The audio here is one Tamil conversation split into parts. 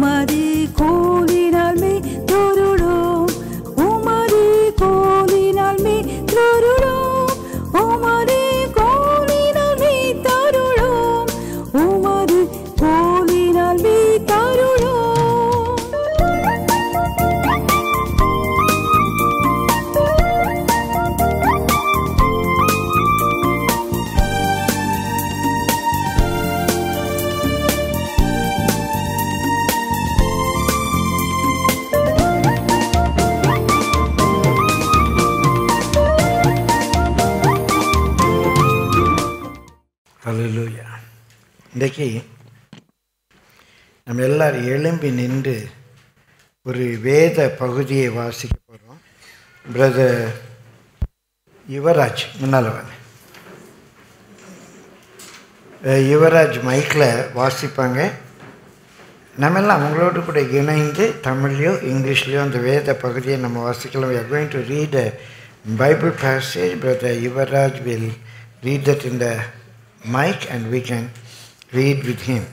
உமது கோலினால் மே தொருளோம் உமது கோலினால் மே தொருளோம் உமது கோலினால் மே தருளோம் உமது கோலினால் மே தருளோம் ஹalleluya இன்றைக்கு நம்ம எல்லாரும் எழும்பி நின்று ஒரு வேத பகுதியை வாசிக்க போகிறோம் பிரதர் யுவராஜ் முன்னால் வாங்க அஹ் யுவராஜ் மைக்கில் வாசிப்பாங்க நம்ம எல்லாம் அவங்களோடு கூட இணைந்து தமிழ்லையோ இங்கிலீஷ்லையோ அந்த வேத பகுதியை நம்ம வாசிக்கலாம் we are going to read a bible passage brother Yuvraj will read that in the mic and we can read with him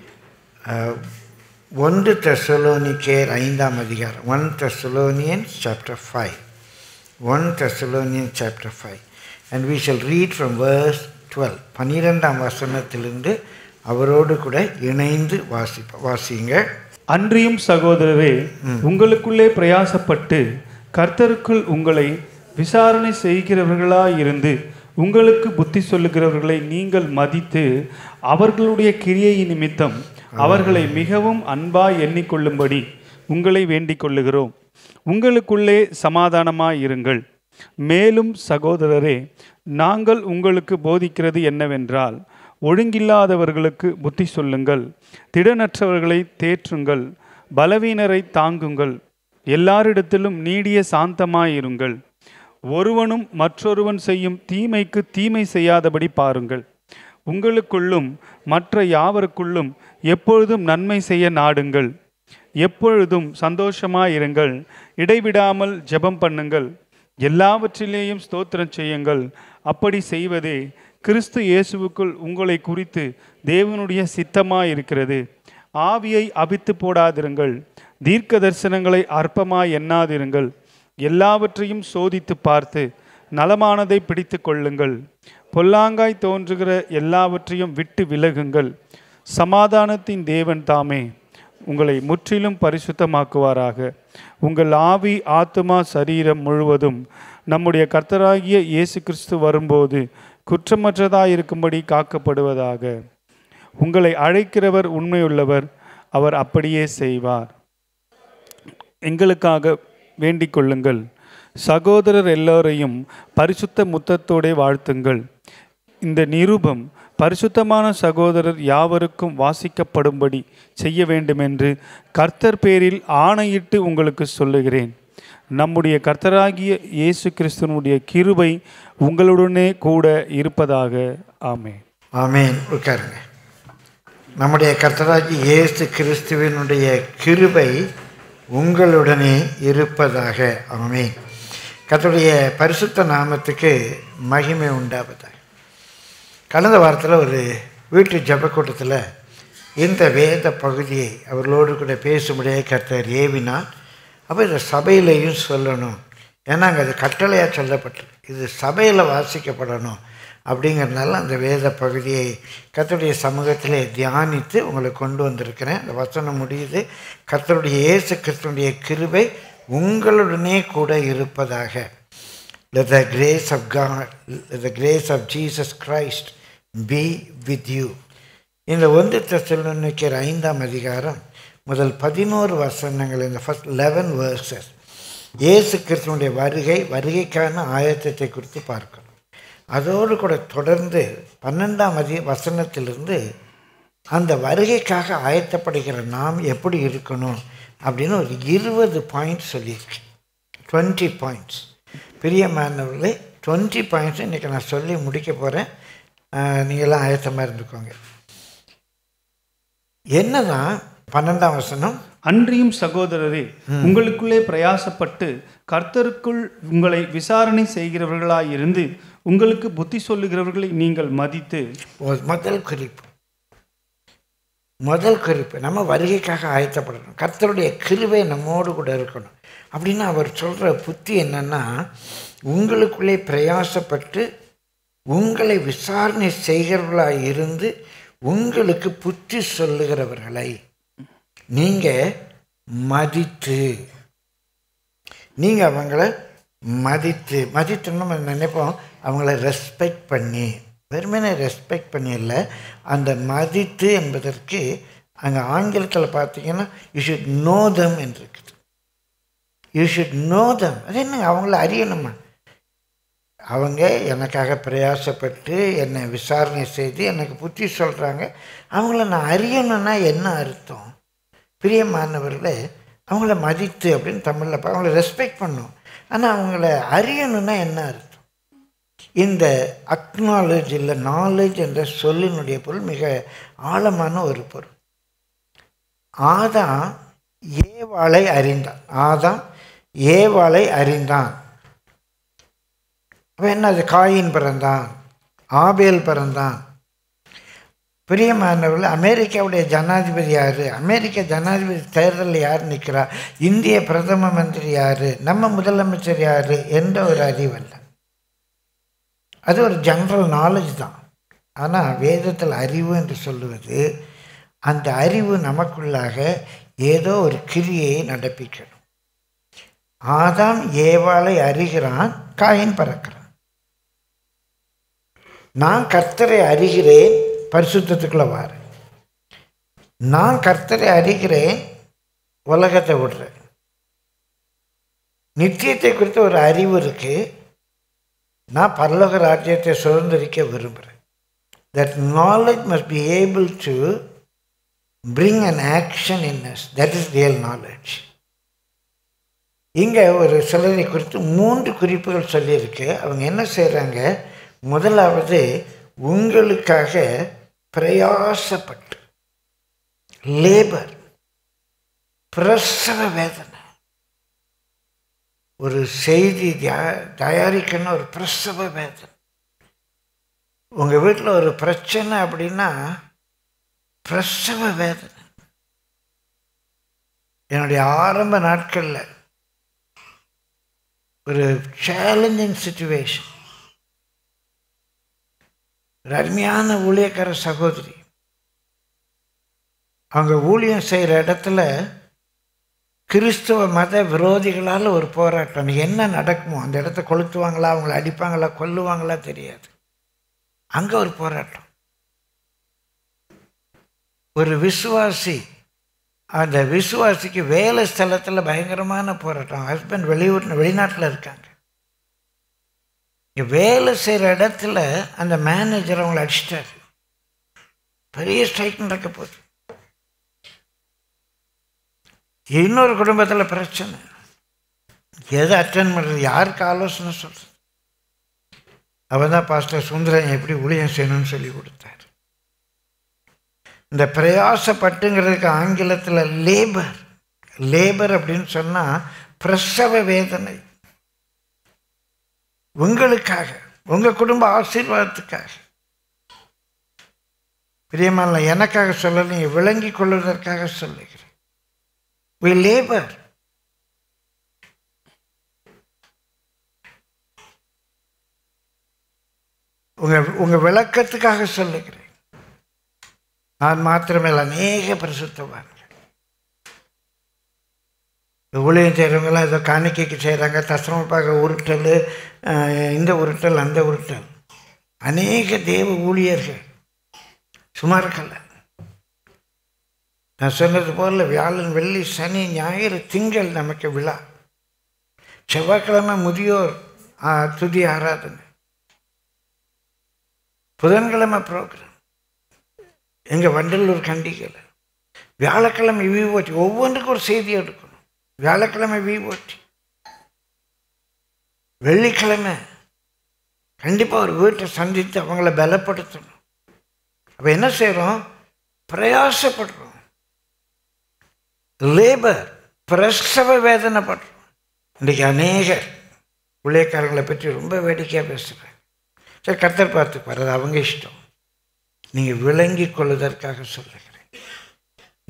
uh, ஒன்று தெசலோனிக்கேர் ஐந்தாம் அதிகாரம் one Thessalonian chapter five one Thessalonian chapter five and we shall read from verse twelve பன்னிரெண்டாம் வசனத்திலிருந்து அவரோடு கூட இணைந்து வாசிப்ப வாசிங்க அன்றியும் சகோதரரே உங்களுக்குள்ளே பிரயாசப்பட்டு கர்த்தருக்குள் உங்களை விசாரணை செய்கிறவர்களாயிருந்து உங்களுக்கு புத்தி சொல்லுகிறவர்களை நீங்கள் மதித்து அவர்களுடைய கிரியை நிமித்தம் அவர்களை மிகவும் அன்பாய் எண்ணிக்கொள்ளும்படி உங்களை வேண்டிக் கொள்ளுகிறோம் உங்களுக்குள்ளே சமாதானமாய் இருங்கள் மேலும் சகோதரரே நாங்கள் உங்களுக்கு போதிக்கிறது என்னவென்றால் ஒழுங்கில்லாதவர்களுக்கு புத்தி சொல்லுங்கள் திடனற்றவர்களை தேற்றுங்கள் பலவீனரை தாங்குங்கள் எல்லாரிடத்திலும் நீடிய சாந்தமாயிருங்கள் ஒருவனும் மற்றொருவன் செய்யும் தீமைக்கு தீமை செய்யாதபடி பாருங்கள் உங்களுக்குள்ளும் மற்ற யாவருக்குள்ளும் எப்பொழுதும் நன்மை செய்ய நாடுங்கள் எப்பொழுதும் சந்தோஷமாயிருங்கள் இடைவிடாமல் ஜெபம் பண்ணுங்கள் எல்லாவற்றிலேயும் ஸ்தோத்திரம் செய்யுங்கள் அப்படி செய்வதே கிறிஸ்து இயேசுவுக்குள் உங்களை குறித்து தேவனுடைய சித்தமாயிருக்கிறது ஆவியை அபித்து போடாதிருங்கள் தீர்க்க தரிசனங்களை அற்பமாய் எண்ணாதிருங்கள் எல்லாவற்றையும் சோதித்து பார்த்து நலமானதை பிடித்து கொள்ளுங்கள் பொல்லாங்காய் தோன்றுகிற எல்லாவற்றையும் விட்டு விலகுங்கள் சமாதானத்தின் தேவன் தாமே உங்களை முற்றிலும் பரிசுத்தமாக்குவாராக உங்கள் ஆவி ஆத்துமா சரீரம் முழுவதும் நம்முடைய கர்த்தராகிய இயேசு கிறிஸ்து வரும்போது குற்றமற்றதாயிருக்கும்படி காக்கப்படுவதாக உங்களை அழைக்கிறவர் உண்மையுள்ளவர் அவர் அப்படியே செய்வார் எங்களுக்காக வேண்டிக் கொள்ளுங்கள் சகோதரர் எல்லோரையும் பரிசுத்த முத்தத்தோடே வாழ்த்துங்கள் இந்த நிருபம் பரிசுத்தமான சகோதரர் யாவருக்கும் வாசிக்கப்படும்படி செய்ய வேண்டுமென்று கர்த்தர் பேரில் ஆணையிட்டு உங்களுக்கு சொல்லுகிறேன் நம்முடைய கர்த்தராகிய இயேசு கிறிஸ்துவனுடைய கிருபை உங்களுடனே கூட இருப்பதாக ஆமென் ஆமென் உட்காருங்க நம்முடைய கர்த்தராகி இயேசு கிறிஸ்துவினுடைய கிருபை உங்களுடனே இருப்பதாக ஆமென் கர்த்தருடைய பரிசுத்த நாமத்துக்கு மகிமை உண்டாவதாக கடந்த வாரத்தில் ஒரு வீட்டு ஜபக்கூட்டத்தில் இந்த வேத பகுதியை அவர்களோடு கூட பேசும்படியாக கர்த்தர் ஏவினார் அப்போ இதை சபையிலையும் சொல்லணும் ஏன்னா அங்கே அது கட்டளையாக சொல்லப்பட்டிருக்கு இது சபையில் வாசிக்கப்படணும் அப்படிங்கிறதுனால அந்த வேத பகுதியை கர்த்தருடைய சமூகத்திலே தியானித்து உங்களை கொண்டு வந்திருக்கிறேன் அந்த வசனம் முடியுது கர்த்தருடைய இயேசு கிறிஸ்துடைய கிருபை உங்களுடனே கூட இருப்பதாக Let the grace of God, let the grace of Jesus Christ be with you. இந்த ஒன்று தெசலோனிக்கர் ஐந்தாம் அதிகாரம் முதல் பதினோரு வசனங்கள் இந்த ஃபர்ஸ்ட் லெவன் வேர்சஸ் இயேசு கிறிஸ்துவனுடைய வருகை வருகைக்கான ஆயத்தத்தை குறித்து பார்க்கணும் அதோடு கூட தொடர்ந்து பன்னெண்டாம் அதி வசனத்திலிருந்து அந்த வருகைக்காக ஆயத்தப்படுகிற நாம் எப்படி இருக்கணும் அப்படின்னு ஒரு இருபது பாயிண்ட் சொல்லியிருக்கு டுவெண்ட்டி பாயிண்ட்ஸ் பிரியமானவர்களே டுவெண்ட்டி பாயிண்ட்ஸ் இன்றைக்கி நான் சொல்லி முடிக்க போகிறேன் நீங்களாம் ஆயத்தமாக இருந்துக்கோங்க என்னதான் பன்னெண்டாம் வசனம் அன்றியும் சகோதரரே உங்களுக்குள்ளே பிரயாசப்பட்டு கர்த்தருக்குள் உங்களை விசாரணை செய்கிறவர்களாயிருந்து உங்களுக்கு புத்தி சொல்லுகிறவர்களை நீங்கள் மதித்து ஒரு முதல் குறிப்பு முதல் குறிப்பு நம்ம வருகைக்காக ஆயத்தப்படணும் கர்த்தருடைய கிருபை நம்மோடு கூட இருக்கணும் அப்படின்னு அவர் சொல்கிற புத்தி என்னன்னா உங்களுக்குள்ளே பிரயாசப்பட்டு உங்களை விசாரணை செய்கிறவர்களாக இருந்து உங்களுக்கு புத்தி சொல்லுகிறவர்களை நீங்கள் மதித்து நீங்கள் அவங்கள மதித்து மதித்துன்னு நம்ம நினைப்போம் அவங்கள ரெஸ்பெக்ட் பண்ணி வெறுமனே ரெஸ்பெக்ட் பண்ணி இல்லை அந்த மதித்து என்பதற்கு அங்கே ஆங்கிலத்தில் பார்த்தீங்கன்னா யூ ஷுட் நோ தம் என்று இருக்குது யூ ஷுட் நோ தம் அது என்ன அவங்கள அறியணுமா அவங்க எனக்காக பிரயாசப்பட்டு என்னை விசாரணை செய்து எனக்கு புத்தி சொல்கிறாங்க அவங்கள நான் அறியணும்னா என்ன அர்த்தம் பிரியமானவர்களே அவங்கள மதித்து அப்படின்னு தமிழில் பா- அவங்கள ரெஸ்பெக்ட் பண்ணும் ஆனால் அவங்கள அறியணும்னா என்ன அர்த்தம் இந்த அக்னாலேஜ் இல்லை நாலேஜ் என்ற சொல்லினுடைய பொருள் மிக ஆழமான ஒரு பொருள் ஆதாம் ஏவாளை அறிந்தான் ஆதாம் ஏவாளை அறிந்தான் அப்போ என்ன அது காயின் பிறந்தான் ஆபேல் பிறந்தான் பிரியமானவர்கள் அமெரிக்காவுடைய ஜனாதிபதி யார் அமெரிக்க ஜனாதிபதி தேர்தலில் யார் நிற்கிறா இந்திய பிரதம மந்திரி யார் நம்ம முதலமைச்சர் யார் என்ற ஒரு அறிவல்ல அது ஒரு ஜென்ரல் நாலேஜ் தான் ஆனால் வேதத்தில் அறிவு என்று சொல்லுவது அந்த அறிவு நமக்குள்ளாக ஏதோ ஒரு கிரியை நடப்பிக்கணும் ஆதாம் ஏவாளை அறிகிறான் காயின் பறக்கிறான் நான் கர்த்தரை அறிகிறேன் பரிசுத்தத்துக்குள்ள வாரேன் நான் கர்த்தரை அறிகிறேன் உலகத்தை விடுறேன் நித்தியத்தை குறித்த ஒரு அறிவு இருக்கு நான் பரலோக ராஜ்யத்தை சுதந்திரிக்க விரும்புகிறேன் that knowledge must be able to bring an action in us that is real knowledge இங்கே ஒரு சிலரை குறித்து மூன்று குறிப்புகள் சொல்லியிருக்கு அவங்க என்ன செய்கிறாங்க முதலாவது உங்களுக்காக பிரயாசப்பட்டு லேபர் பிரசவ வேதனை ஒரு செய்தி தயா- தயாரிக்கணும் ஒரு பிரசவ வேதனை உங்கள் வீட்டில் ஒரு பிரச்சனை அப்படின்னா பிரசவ வேதனை என்னுடைய ஆரம்ப நாட்களில் ஒரு சேலஞ்சிங் சுச்சுவேஷன் ஒரு அருமையான ஊழியக்கார சகோதரி அவங்க ஊழியம் செய்கிற இடத்துல கிறிஸ்துவ மத விரோதிகளால் ஒரு போராட்டம் என்ன நடக்குமோ அந்த இடத்த கொளுத்துவாங்களா அவங்கள அடிப்பாங்களா கொல்லுவாங்களா தெரியாது அங்கே ஒரு போராட்டம் ஒரு விசுவாசி அந்த விசுவாசிக்கு வேலை ஸ்தலத்தில் பயங்கரமான போராட்டம் ஹஸ்பண்ட் வெளியூர் வெளிநாட்டில் இருக்காங்க இங்க வேலை செய்கிற இடத்துல அந்த மேனேஜர் அவங்கள அடிச்சிட்டாரு பெரிய ஸ்ட்ரைக் நடக்க போகுது இன்னொரு குடும்பத்தில் பிரச்சனை எதை அட்டன் பண்ணுறது யாருக்கு ஆலோசனை சொல்கிறது அவன் தான் பாஸ்டர் சுந்தரன் எப்படி ஊழியம் செய்யணும்னு சொல்லி கொடுத்தார் இந்த பிரயாசப்பட்டுங்கிறதுக்கு ஆங்கிலத்தில் லேபர் லேபர் அப்படின்னு சொன்னால் பிரசவ வேதனை உங்களுக்காக உங்கள் குடும்ப ஆசீர்வாதத்துக்காக பிரியமான எனக்காக சொல்லலை விளங்கி கொள்வதற்காக சொல்லுகிறேன் we labor உங்க உங்க விளக்கத்துக்காக சொல்லுகிறேன் நான் மாத்திரமல்ல அநேக பிரசுத்தவான்கள் ஊழியம் செய்கிறவங்களாம் ஏதோ காணிக்கைக்கு செய்கிறாங்க தசமப்பாக உருட்டல் அஹ், இந்த உருட்டல் அந்த உருட்டல் அநேக தேவ ஊழியர்கள் சும்மா இருக்கல நான் சொன்னது போல வியாழன் வெள்ளி சனி ஞாயிறு திங்கள் நமக்கு விழா செவ்வாய்க்கிழமை முதியோர் ஆ, துதி ஆராதனை புதன்கிழமை ப்ரோக்ராம் எங்கள் வண்டலூர் கண்டிகையில் வியாழக்கிழமை விஓடி ஒவ்வொன்றுக்கும் ஒரு செய்தி எடுக்கணும் வியாழக்கிழமை விஓடி வெள்ளிக்கிழமை கண்டிப்பாக ஒரு வீட்டை சந்தித்து அவங்கள பலப்படுத்தணும் அப்போ என்ன செய்கிறோம் பிரயாசப்படுறோம் லேபர் பிரசவ வேதனைப்படுறோம் இன்றைக்கி அநேகர் ஊழியக்காரங்களை பற்றி ரொம்ப வேடிக்கையாக பேசுகிறேன் சரி கர்த்தர் பார்த்துப்பார் அது அவங்க இஷ்டம் நீங்கள் விளங்கி கொள்வதற்காக சொல்லுகிறேன்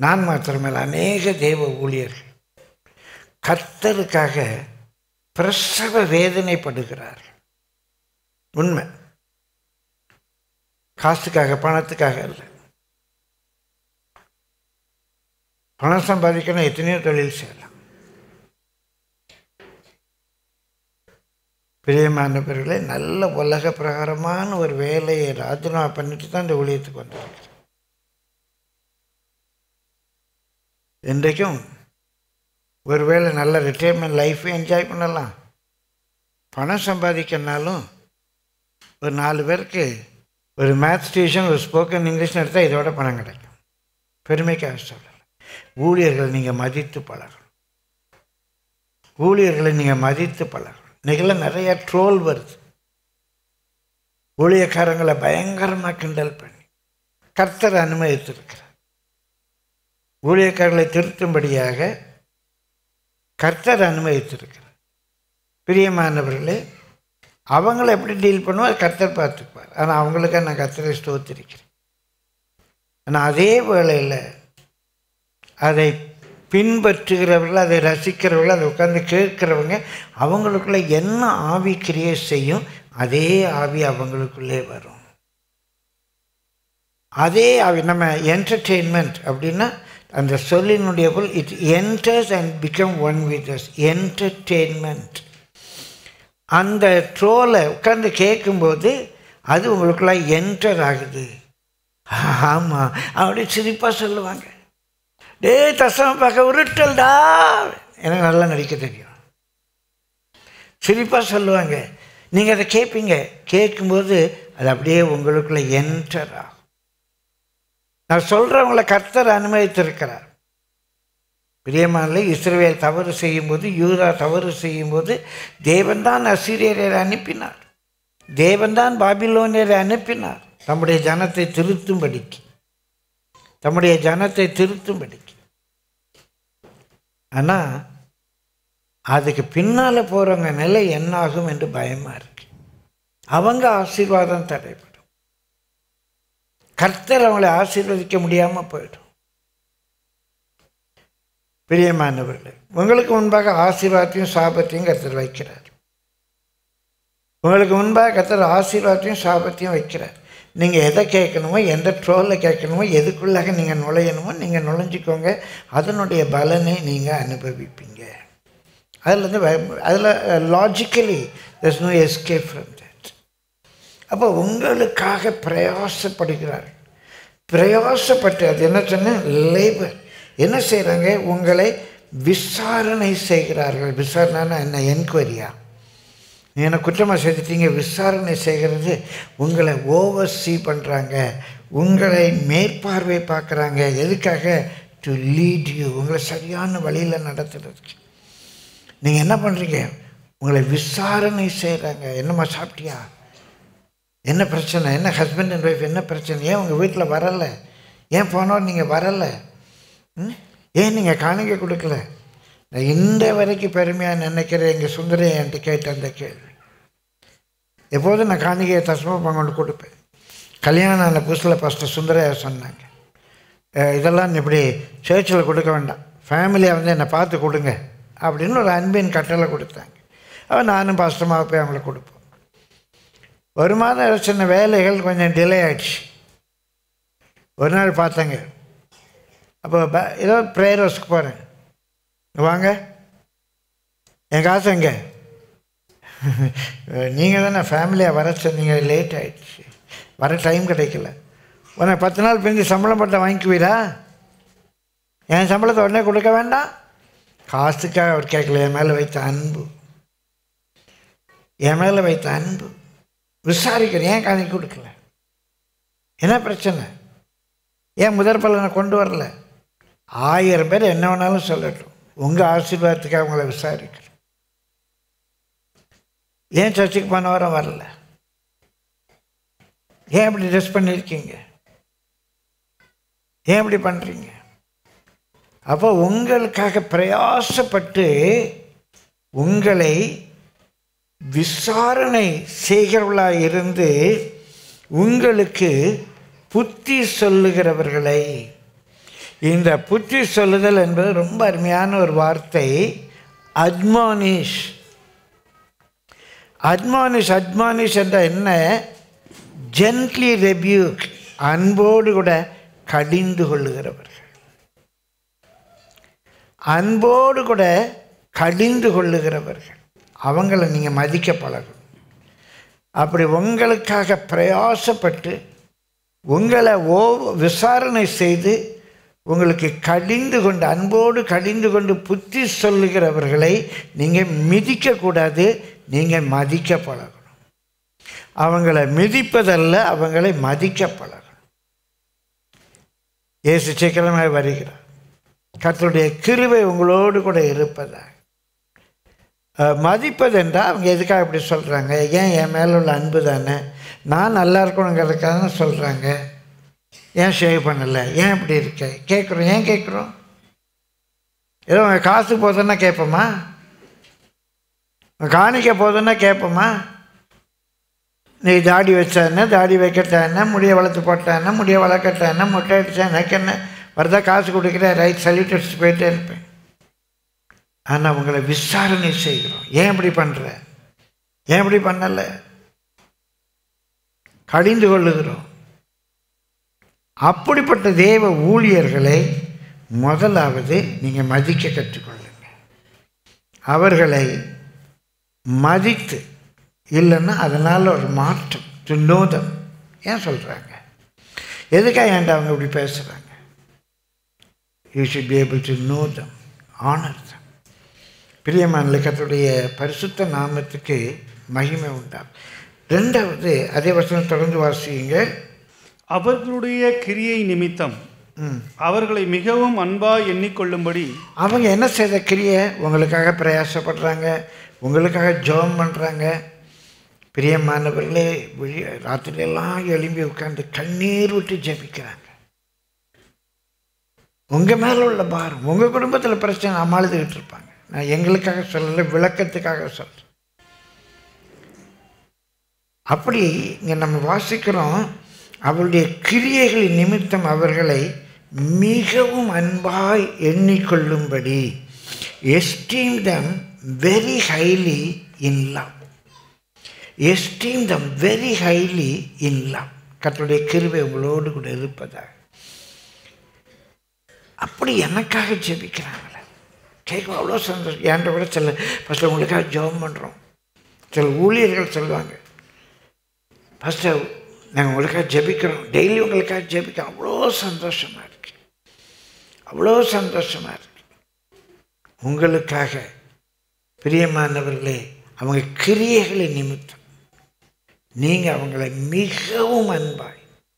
நான் மாத்திரமல்ல அநேக தேவ ஊழியர்கள் கர்த்தருக்காக பிரசவ வேதனைப்படுகிறார் உண்மை காசுக்காக பணத்துக்காக இல்லை பணம் சம்பாதிக்கணும் எத்தனையோ தொழில் செய்யலாம் பிரியமானவர்களே நல்ல உலக பிரகாரமான ஒரு வேலையை ராஜினாமா பண்ணிட்டு தான் இந்த ஊழியத்துக்கு வந்திருக்கிறேன் இன்றைக்கும் ஒருவேளை நல்ல ரிட்டையர்மெண்ட் லைஃப்பை என்ஜாய் பண்ணலாம் பணம் சம்பாதிக்கனாலும் ஒரு நாலு பேருக்கு ஒரு மேத்ஸ் டியூஷன் ஒரு ஸ்போக்கன் இங்கிலீஷ் எடுத்தால் இதோட பணம் கிடைக்கும் பெருமைக்காக சொல்லலை ஊழியர்கள் நீங்கள் மதித்து பழகணும் ஊழியர்களை நீங்கள் மதித்து பழகணும் இன்றைக்கெல்லாம் நிறைய ட்ரோல் வருது ஊழியக்காரங்களை பயங்கரமாக கிண்டல் பண்ணி கர்த்தர் அனுமதித்திருக்கிறார் ஊழியக்காரர்களை திருத்தும்படியாக கர்த்தர் அனுமதித்திருக்கிறார் பிரியமானவர்களே அவங்கள எப்படி டீல் பண்ணுவோம் அது கர்த்தர் பார்த்துக்குவார் ஆனால் அவங்களுக்காக நான் கர்த்தரை ஸ்தோத்திருக்கிறேன் ஆனால் அதே வேளையில் அதை பின்பற்றுகிறவர்கள் அதை ரசிக்கிறவர்கள் அதை உட்காந்து கேட்கிறவங்க அவங்களுக்குள்ள என்ன ஆவி கிரியேட் செய்யும் அதே ஆவி அவங்களுக்குள்ளே வரும் அதே ஆவி நம்ம என்டர்டெயின்மெண்ட் அப்படின்னா அந்த சொல்லினுடைய பொருள் it enters and become one with us entertainment அந்த ட்ரோலை உட்காந்து கேட்கும்போது அது உங்களுக்குள்ள என்டர் ஆகுது ஆமாம் அப்படி சிரிப்பாக சொல்லுவாங்க டேய் தசம பார்க்க உருட்டல்டா எனக்கு நல்லா நடிக்க தெரியும் சிரிப்பாக சொல்லுவாங்க நீங்கள் அதை கேட்பீங்க கேட்கும்போது அது அப்படியே உங்களுக்குள்ள என்டர் ஆகும் நான் சொல்கிறவங்கள கர்த்தர் அனுமதித்திருக்கிறார் பிரியமானில் இஸ்ரவேல் தவறு செய்யும்போது யூதா தவறு செய்யும்போது தேவன்தான் அசிரியரை அனுப்பினார் தேவன்தான் பாபிலோனியரை அனுப்பினார் தம்முடைய ஜனத்தை திருத்தும்படிக்கு தம்முடைய ஜனத்தை திருத்தும்படிக்கு ஆனால் அதுக்கு பின்னால் போகிறவங்க நிலை என்னாகும் என்று பயமாக இருக்கு அவங்க ஆசீர்வாதம் தடைப்படும் கர்த்தர் அவங்களை ஆசீர்வதிக்க முடியாமல் போயிடும் பிரியமானவர்களே உங்களுக்கு முன்பாக ஆசீர்வாதத்தையும் சாபத்தையும் கர்த்தர் வைக்கிறார் உங்களுக்கு முன்பாக கர்த்தர் ஆசீர்வாதத்தையும் சாபத்தையும் வைக்கிறார் நீங்கள் எதை கேட்கணுமோ எந்த ட்ரோலில் கேட்கணுமோ எதுக்குள்ளாக நீங்கள் நுழையணுமோ நீங்கள் நுழைஞ்சிக்கோங்க அதனுடைய பலனை நீங்கள் அனுபவிப்பீங்க அதில் வந்து அதில் logically there's no escape from that அப்போ உங்களுக்காக பிரயாசப்படுகிறார் பிரயாசப்பட்டு அது என்ன சொன்ன லேபர் என்ன செய்கிறாங்க உங்களை விசாரணை செய்கிறார்கள் விசாரணைனா என்ன என்கொயரியா நீ என்ன குற்றமாக செஞ்சிட்டீங்க விசாரணை செய்கிறது உங்களை ஓவர் சீ பண்ணுறாங்க உங்களை மேற்பார்வை பார்க்குறாங்க எதுக்காக டு லீட் யூ உங்களை சரியான வழியில் நடத்துறதுக்கு நீங்கள் என்ன பண்ணுறீங்க உங்களை விசாரணை செய்கிறாங்க என்னம்மா சாப்பிட்டியா என்ன பிரச்சனை என்ன ஹஸ்பண்ட் அண்ட் ஒய்ஃப் என்ன பிரச்சனை ஏன் உங்கள் வீட்டில் வரலை ஏன் போனோம் நீங்கள் வரலை ம்? ஏன் நீங்கள் காணிக்க கொடுக்கல நான் இந்த வரைக்கும் பெருமையாக நினைக்கிறேன் எங்கள் சுந்தரி என்கிட்ட கேட்ட அந்த கேள்வி எப்போதும் நான் காணிக்கையை தஸ்மா கொண்டு கொடுப்பேன் கல்யாணம் ஆன புதுசில் ஃபஸ்ட்டு சுந்தரையா சொன்னாங்க அஹ் இதெல்லாம் இப்படி சேர்ச்சில் கொடுக்க வேண்டாம் ஃபேமிலியாக வந்து என்னை பார்த்து கொடுங்க அப்படின்னு ஒரு அன்பின் கட்டளை கொடுத்தாங்க அவன் நானும் பாஸ்டமாக போய் அவங்களுக்கு கொடுப்போம் ஒரு மாதம் சின்ன வேலைகள் கொஞ்சம் டிலே ஆயிடுச்சு ஒரு நாள் பார்த்தேங்க அப்போ ப ஏதோ ப்ரேயர் ஹவுஸ்க்கு போகிறேன் வாங்க என் காசு எங்கே நீங்கள் தானே ஃபேமிலியாக வர சொன்னீங்க லேட் ஆயிடுச்சு வர டைம் கிடைக்கல உனக்கு பத்து நாள் பிரிஞ்சு சம்பளம் போட்ட வாங்கிக்குவீரா என் சம்பளத்தை உடனே கொடுக்க வேண்டாம் காசுக்காக அவர் கேட்கல என் மேலே வைத்த அன்பு என் மேலே வைத்த அன்பு விசாரிக்கிறேன் ஏன் காணிக்க கொடுக்கல என்ன பிரச்சனை ஏன் முதற் பலனை கொண்டு வரல ஆயிரம் பேர் என்ன வேணாலும் சொல்லட்டும் உங்கள் ஆசீர்வாதத்துக்காக உங்களை விசாரிக்கிறேன் ஏன் சர்ச்சுக்கு போன வாரம் வரல ஏன் இப்படி ட்ரெஸ் பண்ணியிருக்கீங்க ஏன் இப்படி பண்ணுறீங்க அப்போ உங்களுக்காக பிரயாசப்பட்டு உங்களை விசாரணை செய்கிறவர்களாக இருந்து உங்களுக்கு புத்தி சொல்லுகிறவர்களை இந்த புத்தி சொல்லுதல் என்பது ரொம்ப அருமையான ஒரு வார்த்தை அட்மானிஷ் அட்மானிஷ் அட்மானிஷ் என்ற என்ன ஜென்ட்லி ரெபியூக் அன்போடு கூட கடிந்து கொள்ளுகிறவர்கள் அன்போடு கூட கடிந்து கொள்ளுகிறவர்கள் அவங்கள நீங்கள் மதிக்க பழகணும் அப்படி உங்களுக்காக பிரயாசப்பட்டு உங்களை ஓ விசாரணை செய்து உங்களுக்கு கடிந்து கொண்டு அன்போடு கடிந்து கொண்டு புத்தி சொல்லுகிறவர்களை நீங்கள் மிதிக்கக்கூடாது நீங்கள் மதிக்க பழகணும் அவங்கள மிதிப்பதல்ல அவங்களை மதிக்க பழகணும் இயேசு சீக்கிரமாக வருகிறார் கர்த்தருடைய கிருபை உங்களோடு கூட இருப்பதாக அஹ், மதிப்பது என்றால் அவங்க எதுக்காக இப்படி சொல்கிறாங்க ஏன் என் மேலே உள்ள அன்பு தானே நான் நல்லா இருக்கணுங்கிறதுக்காக தான் சொல்கிறாங்க ஏன் ஷேவ் பண்ணலை ஏன் இப்படி இருக்க கேட்குறோம் ஏன் கேட்குறோம் ஏதோ உங்க காசு போதுன்னா கேட்போமா உங்க காணிக்க போதுன்னா கேட்போமா நீ தாடி வச்சானே தாடி வைக்கட்டானே முடிய வளர்த்து போட்டானே முடிய வளர்க்கட்டானே மொட்டை அடித்தா எனக்கு என்ன வரதா காசு கொடுக்குற ரைட் சல்யூட் அடிச்சு போயிட்டே இருப்பேன் ஆனால் உங்களை விசாரணை செய்கிறோம் ஏன் இப்படி பண்ணுற ஏன் இப்படி பண்ணலை கடிந்து கொள்ளுகிறோம் அப்படிப்பட்ட தேவ ஊழியர்களை முதலாவது நீங்கள் மதிக்க கற்றுக்கொள்ளுங்க அவர்களை மதித்து இல்லைன்னா அதனால் ஒரு மாற்றம் டு நோதம் ஏன் சொல்கிறாங்க எதுக்காக ஏன்டா அவங்க இப்படி பேசுகிறாங்க you should be able to know them honour them பிரியமான கர்த்தருடைய பரிசுத்த நாமத்துக்கு மகிமை உண்டாகும் ரெண்டாவது அதே வசனம் தொடர்ந்து வாசியுங்க அவர்களுடைய கிரியை நிமித்தம் ம். அவர்களை மிகவும் அன்பாய் எண்ணிக்கொள்ளும்படி அவங்க என்ன செய்த கிரியை உங்களுக்காக பிரயாசப்படுறாங்க உங்களுக்காக ஜெபம் பண்ணுறாங்க பிரியமானவர்களே விழி ராத்திரியெல்லாம் எழும்பி உட்காந்து கண்ணீர் விட்டு ஜெபிக்கிறாங்க உங்கள் மேலே உள்ள பாரம் உங்கள் குடும்பத்தில் பிரச்சனை அமாழுதுகிட்டு இருப்பாங்க நான் எங்களுக்காக சொல்லலை விளக்கத்துக்காக சொல்கிறேன் அப்படி இங்கே நம்ம வாசிக்கிறோம் அவருடைய கிரியைகளின் நிமித்தம் அவர்களை மிகவும் அன்பாய் எண்ணிக்கொள்ளும்படி esteem them very highly in love esteem them very highly in love கர்த்தருடைய கிருபை உங்களோடு கூட இருப்பதாக அப்படி எனக்காக ஜெபிக்கிறாங்களே கேட்கும் அவ்வளோ சந்தோஷம் என்கிட்ட கூட சில ஃபஸ்ட்டு உங்களுக்காக ஜெபம் பண்ணுறோம் சில ஊழியர்கள் சொல்லுவாங்க ஃபஸ்ட்டு நாங்கள் உங்களுக்காக ஜெபிக்கிறோம் டெய்லி உங்களுக்காக ஜெபிக்கிறோம் அவ்வளோ சந்தோஷமாக இருக்கு அவ்வளோ சந்தோஷமாக இருக்கு உங்களுக்காக பிரியமானவர்களே அவங்க கிரியைகளை நிமித்தம் நீங்கள் அவங்களை மிகவும் அன்பாய்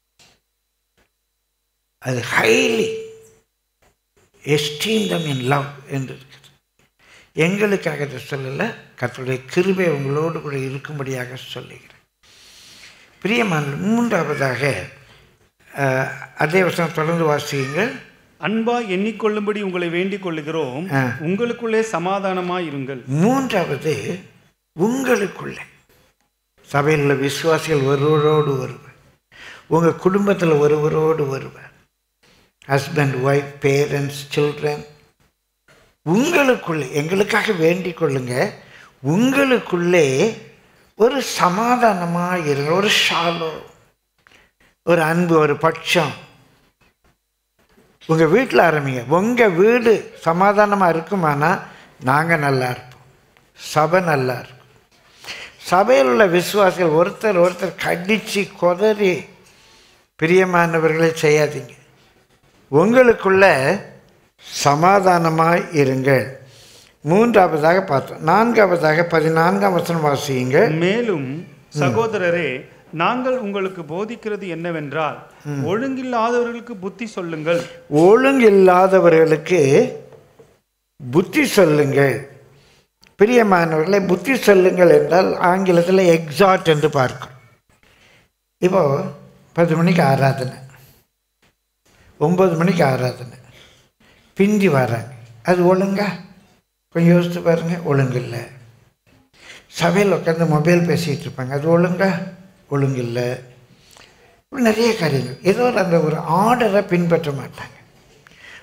அது highly esteem them in love என்று இருக்குது எங்களுக்காக இதை சொல்லலை கர்த்தருடைய கிருபை உங்களோடு கூட இருக்கும்படியாக சொல்லுகிறேன் பிரியமான மூன்றாவதாக அஹ், அதே வருஷம் தொடர்ந்து வாசியுங்கள் அன்பாய் எண்ணிக்கொள்ளும்படி உங்களை வேண்டிக் கொள்ளுகிறோம் ஆ. உங்களுக்குள்ளே சமாதானமாய் இருங்கள் மூன்றாவது உங்களுக்குள்ளே சபையில் உள்ள விசுவாசிகள் ஒருவரோடு ஒருவர் உங்கள் குடும்பத்தில் ஒருவரோடு ஒருவர் ஹஸ்பண்ட் ஒய்ஃப் பேரண்ட்ஸ் சில்ட்ரன் உங்களுக்குள்ளே எங்களுக்காக வேண்டிக் கொள்ளுங்க உங்களுக்குள்ளே ஒரு சமாதானமாக இருங்க ஒரு ஷாலோ ஒரு அன்பு ஒரு பட்சம் உங்கள் வீட்டில் ஆரம்பிங்க உங்கள் வீடு சமாதானமாக இருக்குமானா நாங்கள் நல்லா இருப்போம் சபை நல்லா இருக்கும் சபையில் உள்ள விசுவாசிகள் ஒருத்தர் ஒருத்தர் கடித்து கொதறி பிரியமானவர்களை செய்யாதீங்க உங்களுக்குள்ள சமாதானமாய் இருங்கள் மூன்றாவதாக பார்த்தோம் நான்காவதாக பதினான்காம் வசனம் வாசியுங்கள் மேலும் சகோதரரே நாங்கள் உங்களுக்கு போதிக்கிறது என்னவென்றால் ஒழுங்கில்லாதவர்களுக்கு புத்தி சொல்லுங்கள் ஒழுங்கில்லாதவர்களுக்கு புத்தி சொல்லுங்கள் பிரியமானவர்களை புத்தி சொல்லுங்கள் என்றால் ஆங்கிலத்தில் எக்ஸாட் என்று பார்க்கும் இப்போ பத்து மணிக்கு ஆராதனை ஒம்பது மணிக்கு ஆராதனை பிந்தி வராங்க அது ஒழுங்கா கொஞ்சம் யோசித்து பாருங்க ஒழுங்கு இல்லை சபையில் உட்காந்து மொபைல் பேசிகிட்டு இருப்பாங்க அது ஒழுங்கா ஒழுங்கு இல்லை இப்படி நிறைய காரியங்கள் ஏதோ ஒரு அந்த ஒரு ஆர்டரை பின்பற்ற மாட்டாங்க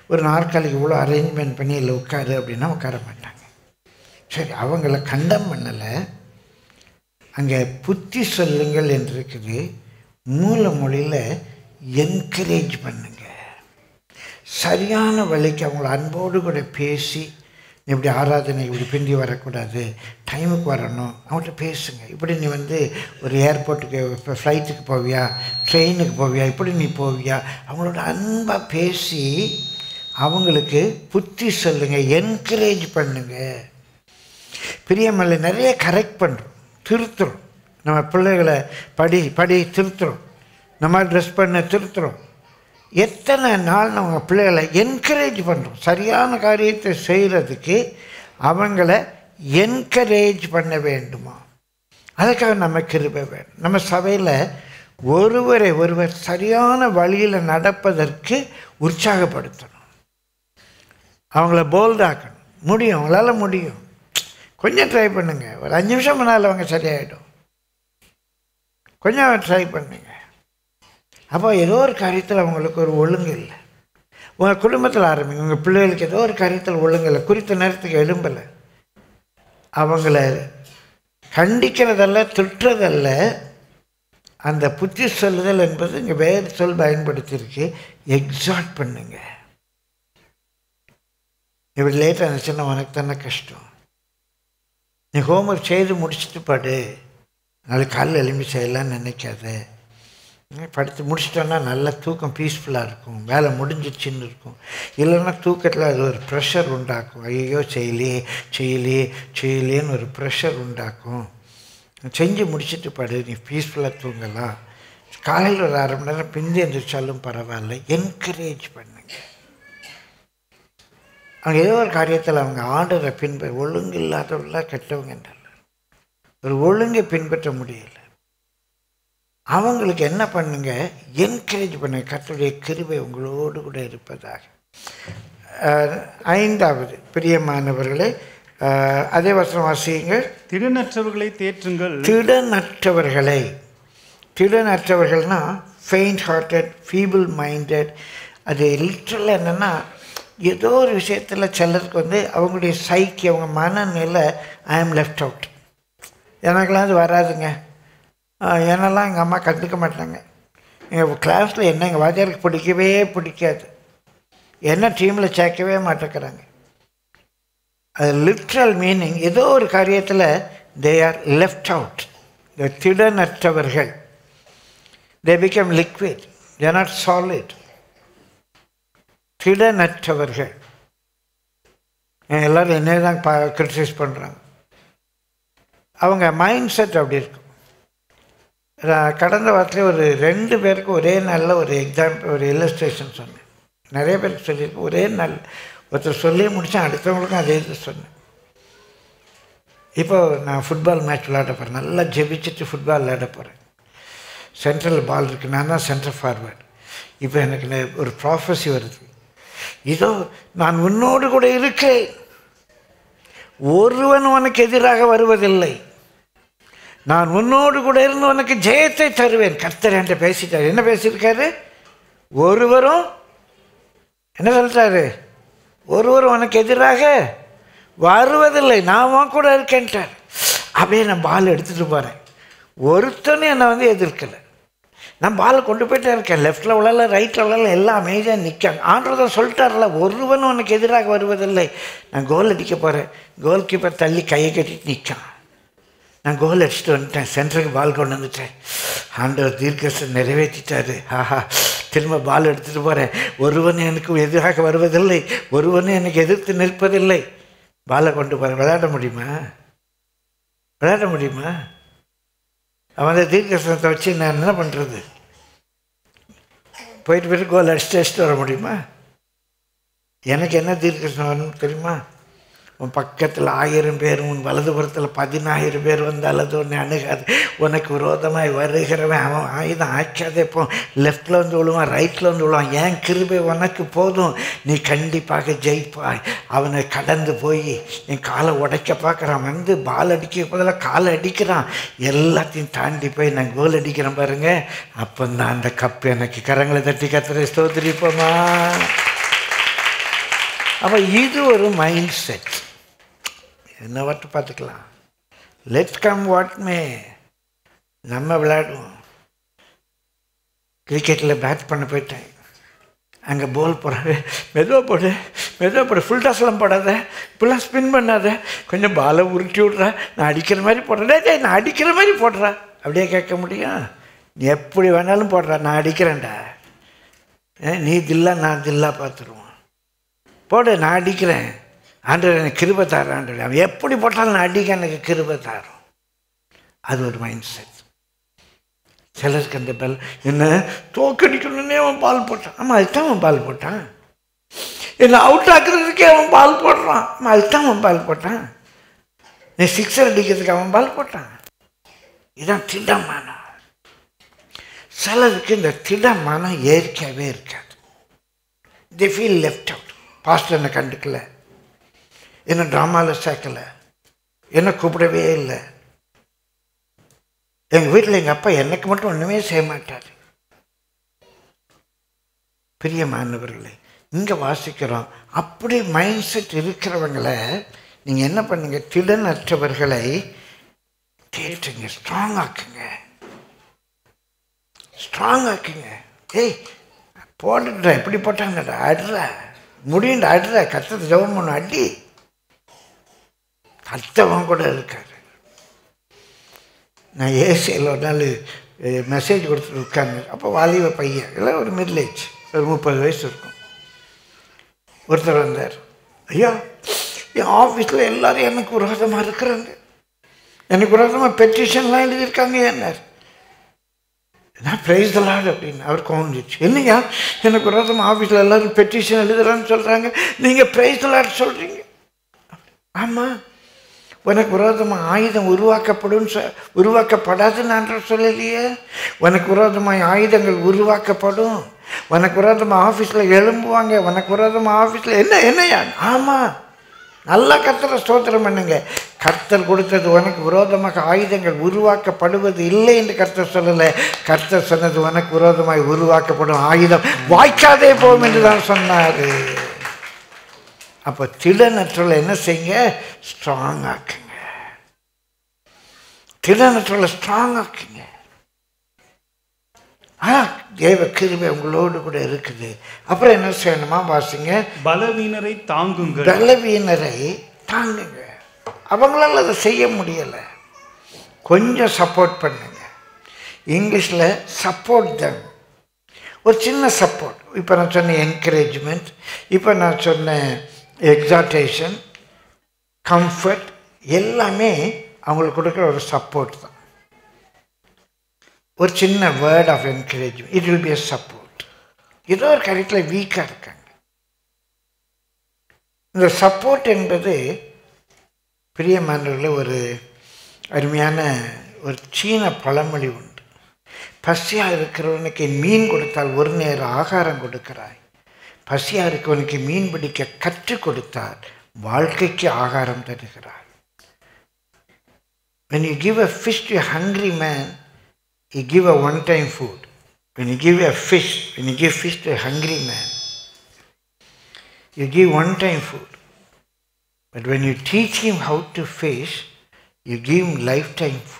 ஒரு நாற்காலிக்கு இவ்வளோ அரேஞ்ச்மெண்ட் பண்ணி இல்லை உட்காரு அப்படின்னா உட்கார மாட்டாங்க சரி அவங்கள கண்டம் பண்ணலை அங்கே புத்தி சொல்லுங்கள் என்று இருக்குது மூல மொழியில் என்கரேஜ் பண்ணுங்க சரியான வழிக்கு அவங்கள அன்போடு கூட பேசி நீ இப்படி ஆராதனை இப்படி பிந்தி வரக்கூடாது டைமுக்கு வரணும் அவங்கள்ட்ட பேசுங்க இப்படி நீ வந்து ஒரு ஏர்போர்ட்டுக்கு இப்போ ஃப்ளைட்டுக்கு போவியா ட்ரெயினுக்கு போவியா இப்படி நீ போவியா அவங்களோட அன்பாக பேசி அவங்களுக்கு புத்தி சொல்லுங்க என்கரேஜ் பண்ணுங்க பிரியமல்ல நிறைய கரெக்ட் பண்ணுறோம் திருத்துறோம் நம்ம பிள்ளைகளை படி படி திருத்துறோம் நம்ம ட்ரெஸ் பண்ண திருத்துறோம் எத்தனை நாள் நம்ம பிள்ளைகளை என்கரேஜ் பண்ணுறோம் சரியான காரியத்தை செய்கிறதுக்கு அவங்கள என்கரேஜ் பண்ண வேண்டுமா அதுக்காக நம்ம கிருபை வேணும் நம்ம சபையில் ஒருவரை ஒருவர் சரியான வழியில் நடப்பதற்கு உற்சாகப்படுத்தணும் அவங்கள போல்டாக்கணும் முடியும் அவங்களால முடியும் கொஞ்சம் ட்ரை பண்ணுங்க ஒரு அஞ்சு நிமிஷம் முன்னால் அவங்க சரியாயிடும் கொஞ்சம் ட்ரை பண்ணுங்க அப்போ ஏதோ ஒரு காரியத்தில் அவங்களுக்கு ஒரு ஒழுங்கு இல்லை உங்கள் குடும்பத்தில் ஆரம்பிங்க உங்கள் பிள்ளைகளுக்கு ஏதோ ஒரு காரியத்தில் ஒழுங்கு இல்லை குறித்த நேரத்துக்கு எழும்பலை அவங்கள கண்டிக்கிறதல்ல திட்டுறதல்ல அந்த புத்தி சொல்லுதல் என்பது இங்கே வேறு சொல் பயன்படுத்தியிருக்கு எக்ஸாட் பண்ணுங்க இப்படி லேட்டாக இருந்துச்சுன்னா உனக்கு தானே கஷ்டம் நீ ஹோம்ஒர்க் செய்து முடிச்சுட்டு படு நாளைக்கு காலையில் எழும்பி செய்யலாம்னு நினைக்காத படுத்து முடிச்சிட்டோன்னா நல்லா தூக்கம் பீஸ்ஃபுல்லாக இருக்கும் வேலை முடிஞ்சிச்சுன்னு இருக்கும் இல்லைன்னா தூக்கத்தில் அது ஒரு ப்ரெஷர் உண்டாக்கும் ஐயோ செய்யலையே செய்யலையே செய்யலையேன்னு ஒரு ப்ரெஷர் உண்டாக்கும் செஞ்சு முடிச்சுட்டு படு நீ பீஸ்ஃபுல்லாக தூங்கலாம் காலையில் ஒரு அரை மணி நேரம் பிந்தி எந்திரிச்சாலும் பரவாயில்ல என்கரேஜ் பண்ணுங்க அவங்க ஏதோ ஒரு காரியத்தில் அவங்க ஆர்டரை பின்பற்ற ஒழுங்கு இல்லாதவர்களாக கெட்டவங்கன்றல ஒரு ஒழுங்கை பின்பற்ற முடியல அவங்களுக்கு என்ன பண்ணுங்க என்கரேஜ் பண்ணுங்க கர்த்தருடைய கிருபை உங்களோடு கூட இருப்பதாக அஹ், ஐந்தாவது பிரியமானவர்களே அஹ், அதே வசனம் வாசியுங்கள் திடனற்றவர்களை தேற்றுங்கள் திடனற்றவர்களை திடனற்றவர்கள்னா ஃபெயிண்ட் ஹார்ட்டட் ஃபீபிள் மைண்டட் அது லிட்ரலாக என்னென்னா ஏதோ ஒரு விஷயத்தில் சிலருக்கு வந்து அவங்களுடைய சைக்கி அவங்க மனநிலை ஐ ஆம் லெஃப்ட் அவுட் எனக்கெல்லாம் அது வராதுங்க ஆஹ் என்னெல்லாம் எங்கள் அம்மா கற்றுக்க மாட்டாங்க எங்கள் கிளாஸில் என்ன எங்கள் வாத்தியாருக்கு பிடிக்கவே பிடிக்காது என்ன டீமில் சேர்க்கவே மாட்டேங்கிறாங்க அது லிட்ரல் மீனிங் ஏதோ ஒரு காரியத்தில் தே ஆர் லெஃப்ட் அவுட் இந்த திடனற்றவர்கள் they become liquid they not solid திடனற்றவர்கள் எல்லாரும் என்ன தான் பா கிரிட்டிசைஸ் பண்ணுறாங்க அவங்க மைண்ட் செட் அப்படி இருக்கும் நான் கடந்த வாரத்தில் ஒரு ரெண்டு பேருக்கு ஒரே நாளில் ஒரு எக்ஸாம்பிள் ஒரு இல்லஸ்ட்ரேஷன் சொன்னேன் நிறைய பேருக்கு சொல்லியிருக்கேன் ஒரே நாள் ஒருத்தர் சொல்லி முடித்தேன் அடுத்தவங்களுக்கும் அதே இது சொன்னேன் இப்போ நான் ஃபுட்பால் மேட்ச் விளையாட போகிறேன் நல்லா ஜெபிச்சுட்டு ஃபுட்பால் விளையாட போகிறேன் சென்ட்ரல் பால் இருக்குது நான் தான் சென்டர் ஃபார்வேர்டு இப்போ எனக்கு நெ- ஒரு ப்ராஃபஸி வருது இதோ நான் உன்னோடு கூட இருக்கேன் ஒருவன் உனக்கு எதிராக வருவதில்லை நான் உன்னோடு கூட இருந்து உனக்கு ஜெயத்தை தருவேன் கர்த்தர் என்கிட்ட பேசிட்டார் என்ன பேசியிருக்காரு ஒருவரும் என்ன சொல்லிட்டாரு ஒருவரும் உனக்கு எதிராக வருவதில்லை நான் உன் கூட இருக்கேன்ட்டார் அப்படியே நான் பால் எடுத்துகிட்டு போகிறேன் ஒருத்தனும் என்னை வந்து எதிர்க்கலை நான் பாலை கொண்டு போயிட்டே இருக்கேன் லெஃப்ட்டில் விழல ரைட்டில் விழல எல்லாம் அமைதியாக நிற்காங்க ஆண்டதான் சொல்லிட்டார்ல ஒருவனும் உனக்கு எதிராக வருவதில்லை நான் கோல் அடிக்க போகிறேன் கோல் கீப்பர் தள்ளி கையை கட்டிட்டு நிற்கான் நான் கோல் அடிச்சுட்டு வந்துட்டேன் சென்டருக்கு பால் கொண்டு வந்துட்டேன் ஆண்டவர் தீர்க்கசம் நிறைவேற்றிட்டாரு ஆஹா திரும்ப பால் எடுத்துகிட்டு போகிறேன் ஒருவன் எனக்கு எதிராக வருவதில்லை ஒருவனும் எனக்கு எதிர்த்து நிற்பதில்லை பாலை கொண்டு போகிறேன் விளையாட முடியுமா விளையாட முடியுமா அவன் அந்த தீர்க்கசனத்தை வச்சு நான் என்ன பண்ணுறது போயிட்டு போயிட்டு கோல் அடிச்சுட்டு அடிச்சுட்டு வர முடியுமா எனக்கு என்ன தீர்க்கசனம் வரணும் தெரியுமா உன் பக்கத்தில் ஆயிரம் பேர் உன் வலதுபுறத்தில் பதினாயிரம் பேர் வந்தால் அது உன்னை அணுகாது உனக்கு விரோதமாய் வருகிறவன் அவன் ஆயுதம் ஆக்காதே போ லெஃப்டில் வந்து விழுவான் ரைட்டில் வந்து விழுவான் ஏன் கிருபை உனக்கு போதும் நீ கண்டிப்பாக ஜெயிப்பாய் அவனை கடந்து போய் என் காலை உடைக்க பார்க்குறான் வந்து பால் அடிக்க பதிலாக காலை அடிக்கிறான் எல்லாத்தையும் தாண்டி போய் நான் கோல் அடிக்கிறேன் பாருங்க அப்போ தான் அந்த கப்பு எனக்கு கரங்களை தட்டி கத்துற ஸ்தோத்திரிப்போமா அப்போ இது ஒரு மைண்ட் செட் என்ன வட்டு பார்த்துக்கலாம் லெட் கம் வாட் மே நம்ம விளையாடுவோம் கிரிக்கெட்டில் பேட் பண்ண போயிட்டேன் அங்கே போல் போடுறாரு மெதுவாக போடு மெதுவாக போடு ஃபுல் டாஸ்லாம் போடாத இப்படிலாம் ஸ்பின் பண்ணாத கொஞ்சம் பாலை உருட்டி விட்றா நான் அடிக்கிற மாதிரி போடுறேன் டேய் நான் அடிக்கிற மாதிரி போடுறா அப்படியே கேட்க முடியும் நீ எப்படி வேணாலும் போடுறா நான் அடிக்கிறேன்டா ஏ, நீ தில்லா நான் தில்லா பார்த்துருவோம் போடு நான் அடிக்கிறேன் ஆண்டவர் எனக்கு கிருபை தாரேன் ஆண்டவர் அவன் எப்படி போட்டாலும் நான் அடிக்க எனக்கு கிருபை தாரும் அது ஒரு மைண்ட் செட் சிலருக்கு அந்த பல் என்ன தோக்கடிக்கணுன்னே அவன் பால் போட்டான் ஆமாம் அதுதான் அவன் பால் போட்டான் என்ன அவுட் ஆக்குறதுக்கே அவன் பால் போடுறான் ஆமாம் அதுதான் அவன் பால் போட்டான் நீ சிக்ஸர் அடிக்கிறதுக்கு அவன் பால் போட்டான் இதான் திடமானம் சிலருக்கு இந்த திடமானம் இயற்கையாகவே இருக்காது they feel left out pastor என்னை கண்டுக்கல என்ன ட்ராமாவில் சேர்க்கலை என்ன கூப்பிடவே இல்லை எங்கள் வீட்டில் எங்கள் அப்பா எனக்கு மட்டும் ஒன்றுமே செய்ய மாட்டார் பிரியமானவர்களே இங்கே வாசிக்கிறோம் அப்படி மைண்ட் செட் இருக்கிறவங்களை நீங்கள் என்ன பண்ணுங்க திடனற்றவர்களை தேற்றுங்க ஸ்ட்ராங் ஆக்குங்க ஸ்ட்ராங் ஆக்குங்க ஏய் போட்டுடுற எப்படி போட்டாங்கடா அடுற முடியுண்டா அடுற கத்தத்தை ஜெபம் பண்ண அடி கத்தவன் கூட இருக்காரு நான் ஏசியில் ஒரு நாள் மெசேஜ் கொடுத்துட்டு உட்காந்து அப்போ வாலிப பையன் எல்லாம் ஒரு மிடில் ஏஜ் ஒரு முப்பது வயசு இருக்கும் ஒருத்தர் வந்தார் ஐயா என் ஆஃபீஸில் எல்லாரும் எனக்கு விரோதமாக இருக்கிறாங்க எனக்கு விரோதமாக பெட்டிஷன்லாம் எழுதியிருக்காங்க என்னார் நான் ப்ரைஸ் தலாடு அப்படின்னு அவர் கோந்துச்சு என்னையா எனக்கு விரோதமாக ஆஃபீஸில் எல்லாரும் பெட்டிஷன் எழுதுறான்னு சொல்கிறாங்க நீங்கள் ப்ரைஸ் தலாடு சொல்கிறீங்க ஆமாம் உனக்கு விரோதமாக ஆயுதம் உருவாக்கப்படும் சொ உருவாக்கப்படாதுன்னு நான் சொல்லலையே உனக்கு விரோதமாக ஆயுதங்கள் உருவாக்கப்படும் உனக்கு விரோதமாக ஆஃபீஸில் எழும்புவாங்க உனக்கு விரோதமாக ஆஃபீஸில் என்ன என்னையா ஆமாம் நல்லா கர்த்தரை ஸ்தோத்திரம் பண்ணுங்க கர்த்தர் கொடுத்தது உனக்கு விரோதமாக ஆயுதங்கள் உருவாக்கப்படுவது இல்லை என்று கர்த்தர் சொல்லலை கர்த்தர் சொன்னது உனக்கு விரோதமாய் உருவாக்கப்படும் ஆயுதம் வாய்க்காதே போகும் என்று தான் சொன்னார் அப்போ திடனற்றலை என்ன செய்யுங்க ஸ்ட்ராங் ஆக்குங்க திடனற்றலை ஸ்ட்ராங் ஆக்குங்க ஆ தேவ கிருபை உங்களோடு கூட இருக்குது அப்புறம் என்ன செய்யணுமா வாசிங்க பலவீனரை தாங்குங்கள் பலவீனரை தாங்குங்க அவங்களால அதை செய்ய முடியலை கொஞ்சம் சப்போர்ட் பண்ணுங்க இங்கிலீஷில் சப்போர்ட் தம் ஒரு சின்ன சப்போர்ட் இப்போ நான் சொன்ன என்கரேஜ்மெண்ட் இப்போ நான் சொன்ன எக்ஸாட்டேஷன் கம்ஃபர்ட் எல்லாமே அவங்களுக்கு கொடுக்குற ஒரு சப்போர்ட் தான் ஒரு சின்ன word of encouragement it will be a support ஏதோ ஒரு கரெக்டில் வீக்காக இருக்காங்க இந்த சப்போர்ட் என்பது பிரியமானவர்களே ஒரு அருமையான ஒரு சீன பழமொழி உண்டு பசியாக இருக்கிறவனுக்கு மீன் கொடுத்தால் ஒரு நேரம் ஆகாரம் கொடுக்கிறாய் பசியாக இருக்கிறவனுக்கு மீன் பிடிக்க கற்றுக் கொடுத்தால் வாழ்க்கைக்கு ஆகாரம் தருகிறாய் when you give a fish to a hungry man you give a one time food when you give a fish when you give fish to a hungry man you give one time food but when you teach him how to fish you give him lifetime food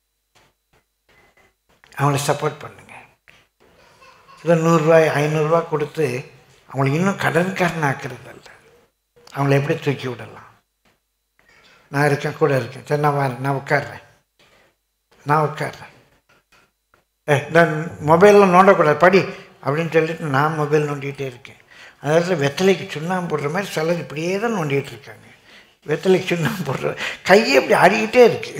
அவங்கள சப்போர்ட் பண்ணுங்க இதை நூறுரூவாய் ஐநூறுரூவா கொடுத்து அவங்களை இன்னும் கடன்காரன் ஆக்கிறது அல்ல அவங்கள எப்படி தூக்கி விடலாம் நான் இருக்கேன் கூட இருக்கேன் சரி நான் வரேன் நான் உட்காடுறேன் நான் உட்காடுறேன் ஏ நான் மொபைலில் நோண்டக்கூடாது படி அப்படின்னு சொல்லிட்டு நான் மொபைல் நோண்டிகிட்டே இருக்கேன் அதாவது வெத்தலைக்கு சுண்ணாம்பு போடுற மாதிரி சிலர் இப்படியே தான் நோண்டிகிட்டு இருக்காங்க வெத்தலைக்கு சுண்ணாம்பு போடுற கையை இப்படி ஆடிக்கிட்டே இருக்கு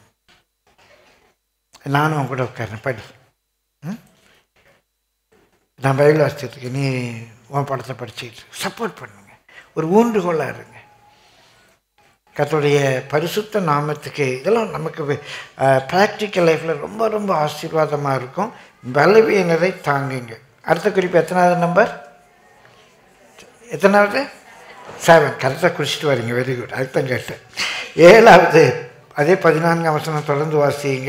நானும் அவன் கூட உட்காரேன் படி ம்? நான் பைபிள் வாசிச்சுட்டு இருக்கேன் நீ உன் படத்தை படிச்சுட்டு சப்போர்ட் பண்ணுங்க ஒரு ஊன்றுகோலாக இருங்க கர்த்தருடைய பரிசுத்த நாமத்துக்கு இதெல்லாம் நமக்கு ப்ராக்டிக்கல் லைஃப்பில் ரொம்ப ரொம்ப ஆசீர்வாதமாக இருக்கும் பலவீனரை தாங்குங்க அடுத்த குறிப்பு எத்தனாவது நம்பர் எத்தனாவது செவன் கரெக்டாக குறிச்சிட்டு வரீங்க வெரி குட் அதுதான் கேட்டேன் ஏழாவது அதே பதினான்காம் வசனம் தொடர்ந்து வாசியுங்க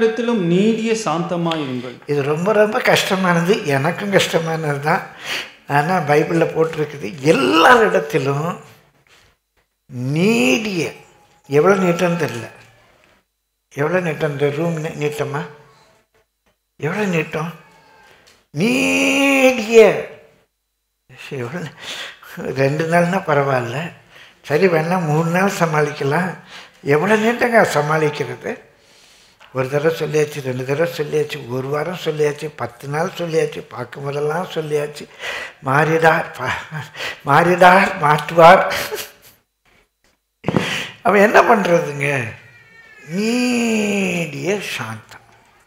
எல்லாரிடத்திலும் நீடிய சாந்தமாயிருங்கள் இது ரொம்ப ரொம்ப கஷ்டமானது எனக்கும் கஷ்டமானது தான் ஆனால் பைபிளில் போட்டிருக்குது எல்லா இடத்திலும் நீடிய எவ்வளோ நீட்டம்னு தெரியல எவ்வளோ நீட்டம் இந்த ரூம் நீட்டமா எவ்வளோ நீட்டம் நீடிய எவ்வளோ ரெண்டு நாள்னா பரவாயில்ல சரி வேணா மூணு நாள் சமாளிக்கலாம் எவ்வளோ நீட்டங்க சமாளிக்கிறது ஒரு தடவை சொல்லியாச்சு ரெண்டு தடவை சொல்லியாச்சு ஒரு வாரம் சொல்லியாச்சு பத்து நாள் சொல்லியாச்சு பார்க்கும் போதெல்லாம் சொல்லியாச்சு மாறிடார் பா- மாறிடார் மாற்றுவார் அவன் என்ன பண்ணுறதுங்க நீடிய சாந்தம்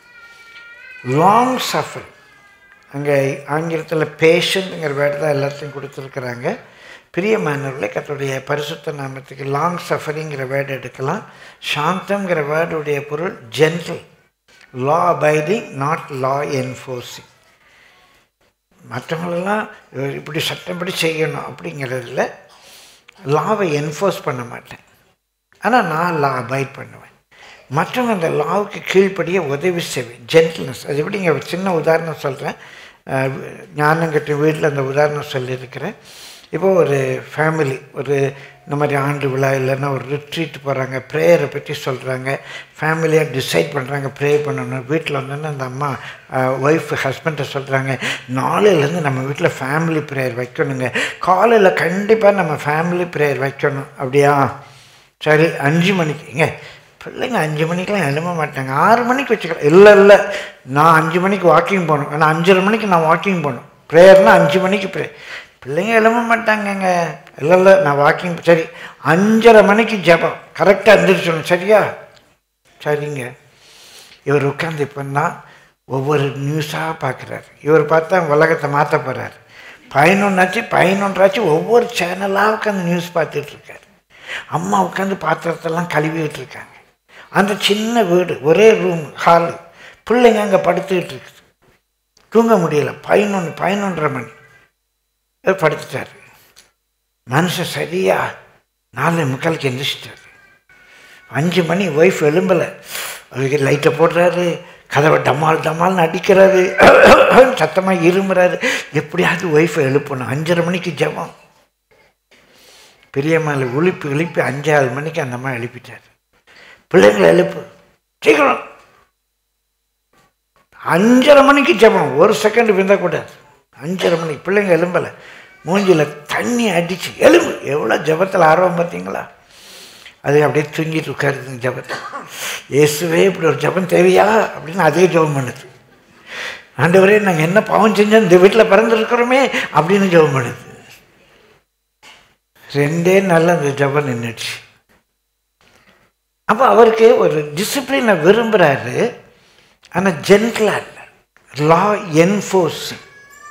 லாங் சஃபர் அங்கே ஆங்கிலத்தில் பேஷண்ட்டுங்கிற வேர்டு தான் எல்லாத்தையும் கொடுத்துருக்குறாங்க பிரியமானவர்களே கத்தோடைய பரிசுத்த நாமத்துக்கு லாங் சஃபரிங்கிற வேர்டு எடுக்கலாம் சாந்தம்ங்கிற வேர்டுடைய பொருள் gentle law abiding not law enforcing மற்றவங்களெல்லாம் இப்படி சட்டப்படி செய்யணும் அப்படிங்கிறதுல லாவை என்ஃபோர்ஸ் பண்ண மாட்டேன் ஆனால் நான் லா அபாய்ட் பண்ணுவேன் மற்றவங்க அந்த லாவுக்கு கீழ்ப்படிய உதவி செய்வேன் ஜென்டில்னஸ் அது எப்படி இங்கே ஒரு சின்ன உதாரணம் சொல்கிறேன் ஞானங்கட்ட வீட்டில் அந்த உதாரணம் சொல்லியிருக்கிறேன் இப்போ ஒரு ஃபேமிலி ஒரு இந்த மாதிரி ஆண்டு விழா இல்லைன்னா ஒரு ரிட்ரீட் போகிறாங்க ப்ரேயரை பற்றி சொல்கிறாங்க ஃபேமிலியாக டிசைட் பண்ணுறாங்க ப்ரே பண்ணணும் வீட்டில் வந்தோன்னே அந்த அம்மா ஒய்ஃப் ஹஸ்பண்டை சொல்கிறாங்க நாளையிலேருந்து நம்ம வீட்டில் ஃபேமிலி ப்ரேயர் வைக்கணுங்க காலையில் கண்டிப்பாக நம்ம ஃபேமிலி ப்ரேயர் வைக்கணும் அப்படியா சரி அஞ்சு மணிக்குங்க பிள்ளைங்க அஞ்சு மணிக்கெலாம் எழும்ப மாட்டாங்க ஆறு மணிக்கு வச்சுக்கலாம் இல்லை இல்லை நான் அஞ்சு மணிக்கு வாக்கிங் போகணும் ஆனால் அஞ்சரை மணிக்கு நான் வாக்கிங் போகணும் ப்ரேயர்னால் அஞ்சு மணிக்கு ப்ரே பிள்ளைங்க எழும்ப மாட்டாங்கங்க இல்லை இல்லை நான் வாக்கிங் சரி அஞ்சரை மணிக்கு ஜெபம் கரெக்டாக எழுந்திரிச்சணும் சரியா சரிங்க இவர் உட்காந்து இப்போன்னா ஒவ்வொரு நியூஸாக பார்க்குறாரு இவர் பார்த்தா உலகத்தை மாற்ற போகிறாரு பதினொன்றாச்சு பதினொன்றாச்சு ஒவ்வொரு சேனலாக உட்காந்து நியூஸ் பார்த்துட்டு இருக்காரு அம்மா உட்காந்து பாத்திரத்தெல்லாம் கழுவிட்டு இருக்காங்க அந்த சின்ன வீடு ஒரே ரூம் ஹாலு பிள்ளைங்க அங்கே படுத்துக்கிட்டு இருக்குது தூங்க முடியல பதினொன்று பதினொன்றரை மணி இவர் படுத்துட்டார் மனுஷன் சரியா நாலு முக்காலுக்கு எந்திரிச்சிட்டாரு அஞ்சு மணி ஒய்ஃப் எழும்பலை அவருக்கு லைட்டை போடுறாரு கதவை டமால் டமால்னு அடிக்கிறாரு சத்தமாக இருமுறாரு எப்படியாவது ஒய்ஃபை எழுப்பணும் அஞ்சரை மணிக்கு ஜெபம் பெரியம்மாவில் உழுப்பி எழுப்பி அஞ்சாறு மணிக்கு அந்த அம்மா எழுப்பிட்டார் பிள்ளைங்களை எழுப்பு சீக்கிரம் அஞ்சரை மணிக்கு ஜெபம் ஒரு செகண்ட் விந்தக்கூடாது அஞ்சரை மணிக்கு பிள்ளைங்க எலும்பலை மூஞ்சியில் தண்ணி அடிச்சு எலும்பு எவ்வளோ ஜெபத்தில் ஆர்வம் பார்த்தீங்களா அது அப்படியே தூங்கிட்டு உட்காருதுங்க ஜெபத்தை இயேசுவே இப்படி ஒரு ஜெபம் தேவையா அப்படின்னு அதே ஜெபம் பண்ணுது ஆண்டவரே நாங்கள் என்ன பாவம் செஞ்சோம் இந்த வீட்டில் பிறந்திருக்கிறோமே அப்படின்னு ஜெபம் பண்ணுது ரெண்டே நாளில் அந்த ஜெபம் நின்றுச்சு அப்போ அவருக்கு ஒரு டிசிப்ளினை விரும்புகிறாரு ஆனால் ஜென்டிலாக இல்லை லா என்ஃபோர்ஸிங்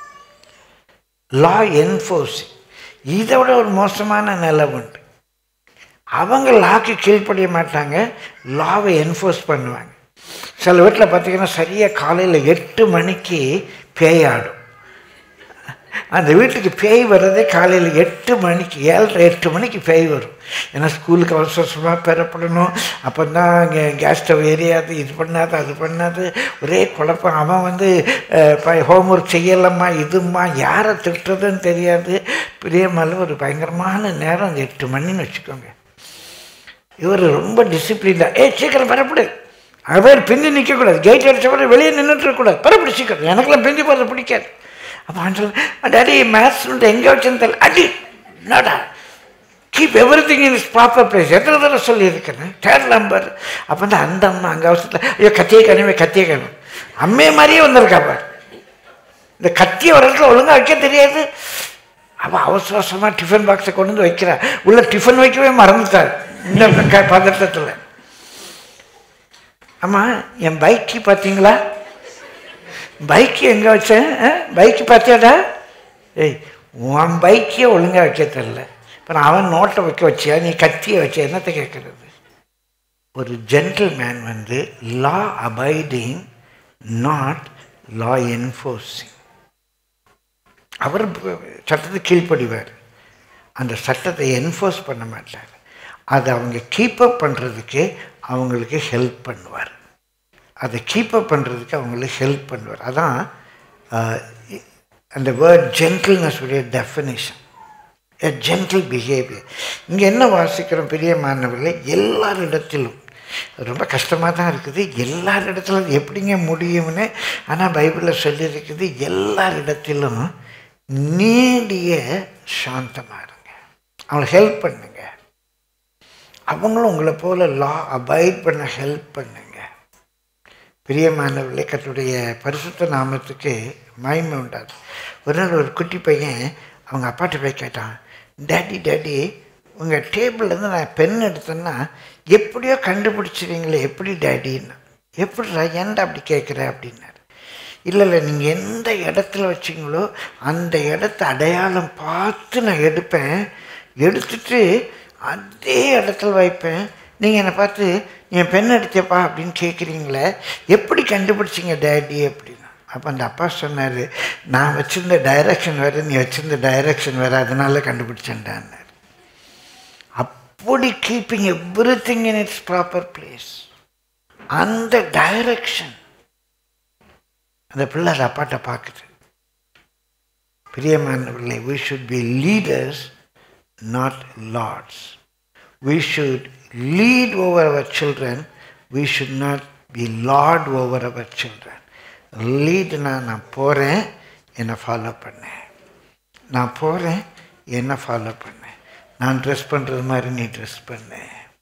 லா என்ஃபோர்ஸிங் இதை விட ஒரு மோசமான நிலை உண்டு அவங்க லாக்கு கீழ்ப்படிய மாட்டாங்க லாவை என்ஃபோர்ஸ் பண்ணுவாங்க சில வீட்டில் பார்த்தீங்கன்னா சரியாக காலையில் எட்டு மணிக்கு பேயாடும் அந்த வீட்டுக்கு பேய் வர்றதே காலையில் எட்டு மணிக்கு ஏழரை எட்டு மணிக்கு பேய் வரும் ஏன்னா ஸ்கூலுக்கு அவசர அவசரமாக பெறப்படணும் அப்போ தான் இங்கே கேஸ் ஸ்டவ் எரியாது இது பண்ணாது அது பண்ணாது ஒரே குழப்பம் அவன் வந்து ஹோம்ஒர்க் செய்யலாமா இதுமா யாரை திட்டுறதுன்னு தெரியாது பிரியமால ஒரு பயங்கரமான நேரம் அந்த எட்டு மணின்னு வச்சுக்கோங்க இவர் ரொம்ப டிசிப்ளின்டாக ஏ சீக்கிரம் பெறப்படு அவர் பிந்தி நிற்கக்கூடாது கேட் அடிச்சவரை வெளியே நின்றுட்டு இருக்கக்கூடாது பெறப்படு சீக்கிரம் எனக்கெல்லாம் பிந்தி போகிறது பிடிக்காது அப்போ ஆண்டல் டாடி மேத்ஸ் எங்கே வச்சுன்னு தெரியல அடி என்னடா keep everything in is proper place எத்தனை தடவை சொல்லியிருக்கேன் தேர்ட் நம்பர் அப்போ வந்து அந்த அம்மா அங்கே அவசரத்தில் ஐயோ கத்தியை கனிவே கத்தியை கனிவே அம்மே மாதிரியே வந்திருக்கா பார் இந்த கத்தியை ஒரு இடத்துல ஒழுங்காக வைக்க தெரியாது அவள் அவசர அவசரமாக டிஃபன் பாக்ஸை கொண்டு வந்து வைக்கிறா உள்ள டிஃபன் வைக்கவே மறந்துட்டார் இந்த க- பதட்டத்தில் ஆமாம் என் பைக்கு பார்த்தீங்களா பைக்கு எங்கே வச்சேன் பைக்கு பார்த்தியாடா ஏய் உன் பைக்கே ஒழுங்காக வைக்க தெரில இப்போ நான் அவன் நோட்டை வைக்க வச்சியா நீ கத்தியை வச்ச என்னத்தை கேட்குறது ஒரு ஜென்டில் மேன் வந்து law abiding not law enforcing அவர் சட்டத்தை கீழ்ப்படிவார் அந்த சட்டத்தை என்ஃபோர்ஸ் பண்ண மாட்டார் அதை அவங்க கீப்பப் பண்ணுறதுக்கு அவங்களுக்கு ஹெல்ப் பண்ணுவார் அதை கீப்பப் பண்ணுறதுக்கு அவங்களுக்கு ஹெல்ப் பண்ணுவார் அதான் அந்த வேர்ட் ஜென்டில்னஸ் உடைய டெஃபினேஷன் எ ஜென்டில் பிஹேவியர் இங்கே என்ன வாசிக்கிறோம் பெரிய மாணவர்களே எல்லாரிடத்திலும் அது ரொம்ப கஷ்டமாக தான் இருக்குது எல்லாரிடத்திலும் அது எப்படிங்க முடியும்னு ஆனால் பைபிளில் சொல்லியிருக்குது எல்லாரிடத்திலும் நீடிய சாந்தமாக இருங்க அவங்களுக்கு ஹெல்ப் பண்ணுங்க அவங்களும் உங்களை போல லா அபாய்ட் பண்ண ஹெல்ப் பண்ணுங்க பிரியமானவர்களே கத்துடைய பரிசுத்த நாமத்துக்கு மகிமை உண்டாது ஒரு நாள் ஒரு குட்டி பையன் அவங்க அப்பாட்ட போய் கேட்டான் டேடி டேடி உங்கள் டேபிள்லேருந்து நான் பென் எடுத்தேன்னா எப்படியோ கண்டுபிடிச்சிருங்களே எப்படி டேடின்னு எப்படிடா ஏன்டா அப்படி கேட்குற அப்படின்னாரு இல்லை இல்லை நீங்கள் எந்த இடத்துல வச்சிங்களோ அந்த இடத்த அடையாளம் பார்த்து நான் எடுப்பேன் எடுத்துட்டு அதே இடத்துல வைப்பேன் நீங்கள் என்னை பார்த்து என் பெண் அடித்தப்பா அப்படின்னு கேட்குறீங்களே எப்படி கண்டுபிடிச்சிங்க டேடி அப்படின்னா அப்போ அந்த அப்பா சொன்னார் நான் வச்சுருந்த டைரக்ஷன் வேறு நீ வச்சுருந்த டைரக்ஷன் வேறு அதனால கண்டுபிடிச்சேன்டான்னார் அப்படி keeping everything in its proper place அந்த டைரக்ஷன் அந்த பிள்ளை அதை அப்பாட்ட பார்க்குது பிரியமானவர்களே we should be leaders not lords we should lead over our children we should not be lord over our children லீட்னா நான் போகிறேன் என்னை ஃபாலோ பண்ணேன் நான் போகிறேன் என்னை ஃபாலோ பண்ணேன் நான் ட்ரெஸ் பண்ணுறது மாதிரி நீ ட்ரெஸ் பண்ணு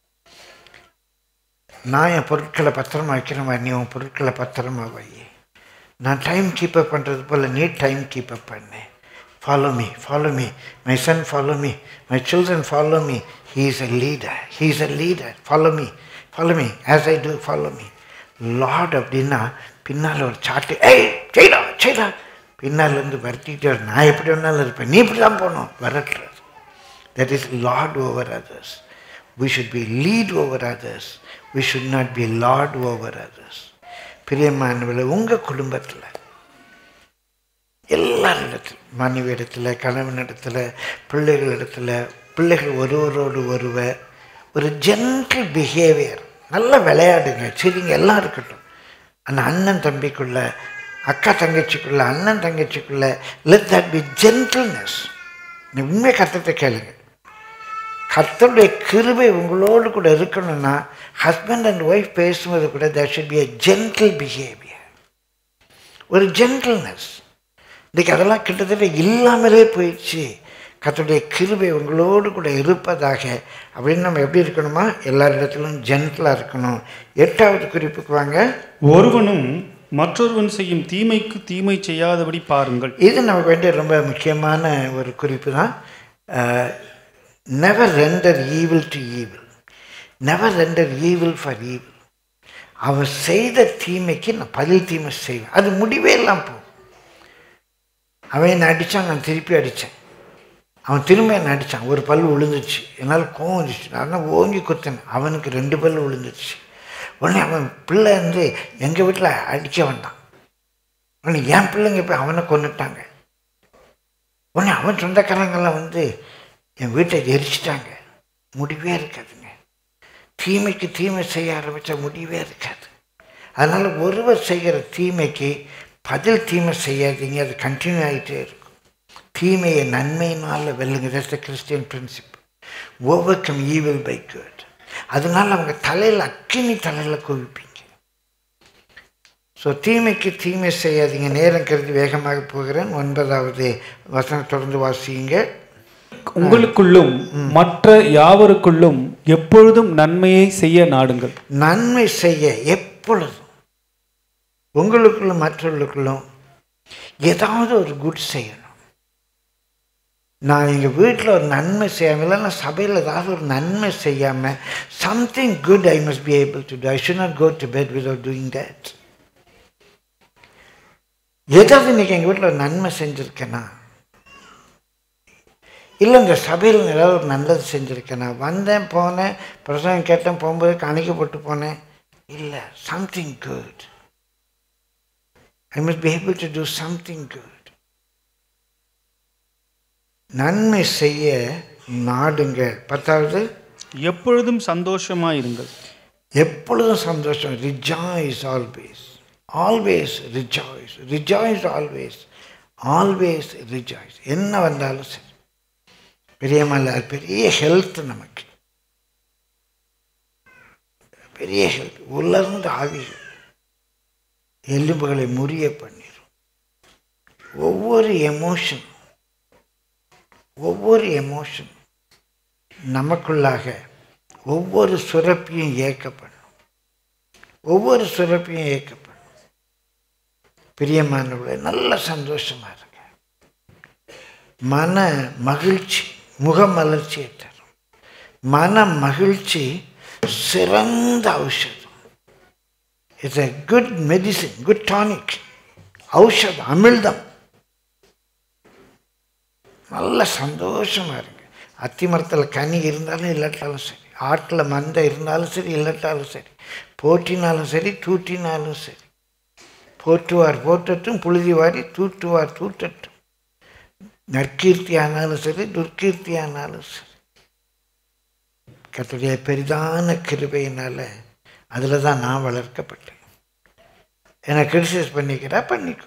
நான் என் பொருட்களை பத்திரமா வைக்கிற மாதிரி நீ உன் பொருட்களை பத்திரமா வை நான் டைம் கீப்பப் பண்ணுறது போல் நீ டைம் கீப்பப் பண்ணு follow me follow me my son follow me my children follow me he is a leader he is a leader follow me follow me as I do follow me lord அப்படின்னா பின்னால் ஒரு சாட்டு ஏய் செய்டா செய்டா பின்னால் இருந்து வருத்திட்டு வர, நான் எப்படி வேணாலும் இருப்பேன் நீ இப்படி தான் போகணும் வரட்டுறது that is lord over others we should be lead over others we should not be lord over others பிரியமானவர்களே உங்கள் குடும்பத்தில் எல்லாரிடத்தில் மனைவி இடத்துல கணவன் இடத்துல பிள்ளைகள் இடத்துல பிள்ளைகள் ஒருவரோடு ஒருவர் ஒரு ஜென்டில் பிஹேவியர் நல்லா விளையாடுங்க சரிங்க எல்லாம் இருக்கட்டும் அந்த அண்ணன் தம்பிக்குள்ள அக்கா தங்கச்சிக்குள்ள அண்ணன் தங்கச்சிக்குள்ள லெட் தட் பி ஜென்டில்னஸ் உண்மை கத்தத்தை கேளுங்க கர்த்தருடைய கிருபை உங்களோடு கூட இருக்கணும்னா ஹஸ்பண்ட் அண்ட் ஒய்ஃப் பேசும்போது கூட there should be a gentle behaviour ஒரு ஜென்டில்னஸ் இன்றைக்கி அதெல்லாம் கிட்டத்தட்ட இல்லாமலே போயிடுச்சு கர்த்தருடைய கிருபை உங்களோடு கூட இருப்பதாக அப்படின்னு நம்ம எப்படி இருக்கணுமா எல்லாரிடத்திலும் ஜென்டிலாக இருக்கணும் எட்டாவது குறிப்புக்கு வாங்க ஒருவனும் மற்றொருவன் செய்யும் தீமைக்கு தீமை செய்யாதபடி பாருங்கள் இது நமக்கு வேண்டிய ரொம்ப முக்கியமான ஒரு குறிப்பு தான் never render evil to evil never render evil for evil அவன் செய்த தீமைக்கு நான் பதில் தீமை செய்வேன் அது முடிவே இல்லாம போகும் அவன் என்னை அடித்தான் நான் திருப்பி அடித்தேன் அவன் திரும்ப என்னை அடித்தான் ஒரு பல் விழுந்துச்சு என்னால் கோவம் வந்துச்சு நான் ஓங்கி குத்தினேன் அவனுக்கு ரெண்டு பல் விழுந்துச்சு உடனே அவன் பிள்ளை வந்து எங்கள் வீட்டில் அடிக்க வந்தான் உடனே என் பிள்ளைங்க போய் அவனை கொண்டுட்டாங்க உடனே அவன் சொந்தக்காரங்கெல்லாம் வந்து என் வீட்டை எரிச்சிட்டாங்க முடிவே இருக்காதுங்க தீமைக்கு தீமை செய்ய ஆரம்பித்தா முடிவே இருக்காது அதனால் ஒருவர் செய்கிற தீமைக்கு பதில் தீமை செய்யாதீங்க அது கண்டினியூ ஆகிட்டே இருக்கும் தீமையை நன்மையினால் வெல்லுங்க that's the Christian principle overcome evil by good அதனால அவங்க தலையில் அக்கினி தலையில் குவிப்பீங்க ஸோ தீமைக்கு தீமை செய்யாதீங்க நேரம் கருதி வேகமாக போகிறேன் ஒன்பதாவது வசனம் தொடர்ந்து வாசியுங்க உங்களுக்குள்ளும் மற்ற யாவருக்குள்ளும் எப்பொழுதும் நன்மையை செய்ய நாடுங்கள் நன்மை செய்ய எப்பொழுதும் உங்களுக்குள்ளும் மற்றவர்களுக்குள்ளும் ஏதாவது ஒரு குட் செய்யணும் நான் எங்கள் வீட்டில் ஒரு நன்மை செய்யாமல் இல்லைன்னா சபையில் ஏதாவது ஒரு நன்மை செய்யாமல் something good I must be able to do I should not go to bed without doing that ஏதாவது இன்னைக்கு எங்கள் வீட்டில் ஒரு நன்மை செஞ்சுருக்கேனா இல்லை இந்த சபையில் ஏதாவது ஒரு நல்லது செஞ்சுருக்கேனா வந்தேன் போனேன் பிரசங்கம் கேட்டேன் போகும்போது கணிக்கப்பட்டு போனேன் இல்லை something good I must be able to do something good நன்மை செய்ய நாடுங்கள் பத்தாவது எப்பொழுதும் சந்தோஷமாயிருங்கள் எப்பொழுதும் சந்தோஷம் rejoice always always rejoice rejoice always always rejoice என்ன வந்தாலும் சரி பெரியமல்ல அது பெரிய ஹெல்த் நமக்கு பெரிய ஹெல்த் உலர்ந்த ஆவிகள் எலும்புகளை முறிய பண்ணிடும் ஒவ்வொரு எமோஷன் ஒவ்வொரு எமோஷன் நமக்குள்ளாக ஒவ்வொரு சுரப்பியும் இயக்கப்படும் ஒவ்வொரு சுரப்பியும் இயக்கப்படும் பிரியமானவர்களே நல்ல சந்தோஷமா இருங்க மன மகிழ்ச்சி முகமலர்ச்சியை தரும் மன மகிழ்ச்சி சிறந்த ஔஷதம் it's a good medicine good tonic ஔஷதம் அமிழ்தம் நல்ல சந்தோஷமா இருங்க அத்தி மரத்தில் கனி இருந்தாலும் இல்லாட்டாலும் சரி ஆட்டில் மந்தை இருந்தாலும் சரி இல்லாட்டாலும் சரி போற்றினாலும் சரி தூற்றினாலும் சரி போற்றுவார் போற்றட்டும் புழுதி வாரி தூற்றுவார் தூற்றட்டும் நற்கீர்த்தி ஆனாலும் சரி துர்க்கீர்த்தி ஆனாலும் சரி கர்த்தருடைய பெரிதான கிருபையினால அதில் தான் நான் வளர்க்கப்பட்டேன் என்னை கிரிட்டிசைஸ் பண்ணிக்கிறா பண்ணிக்கோ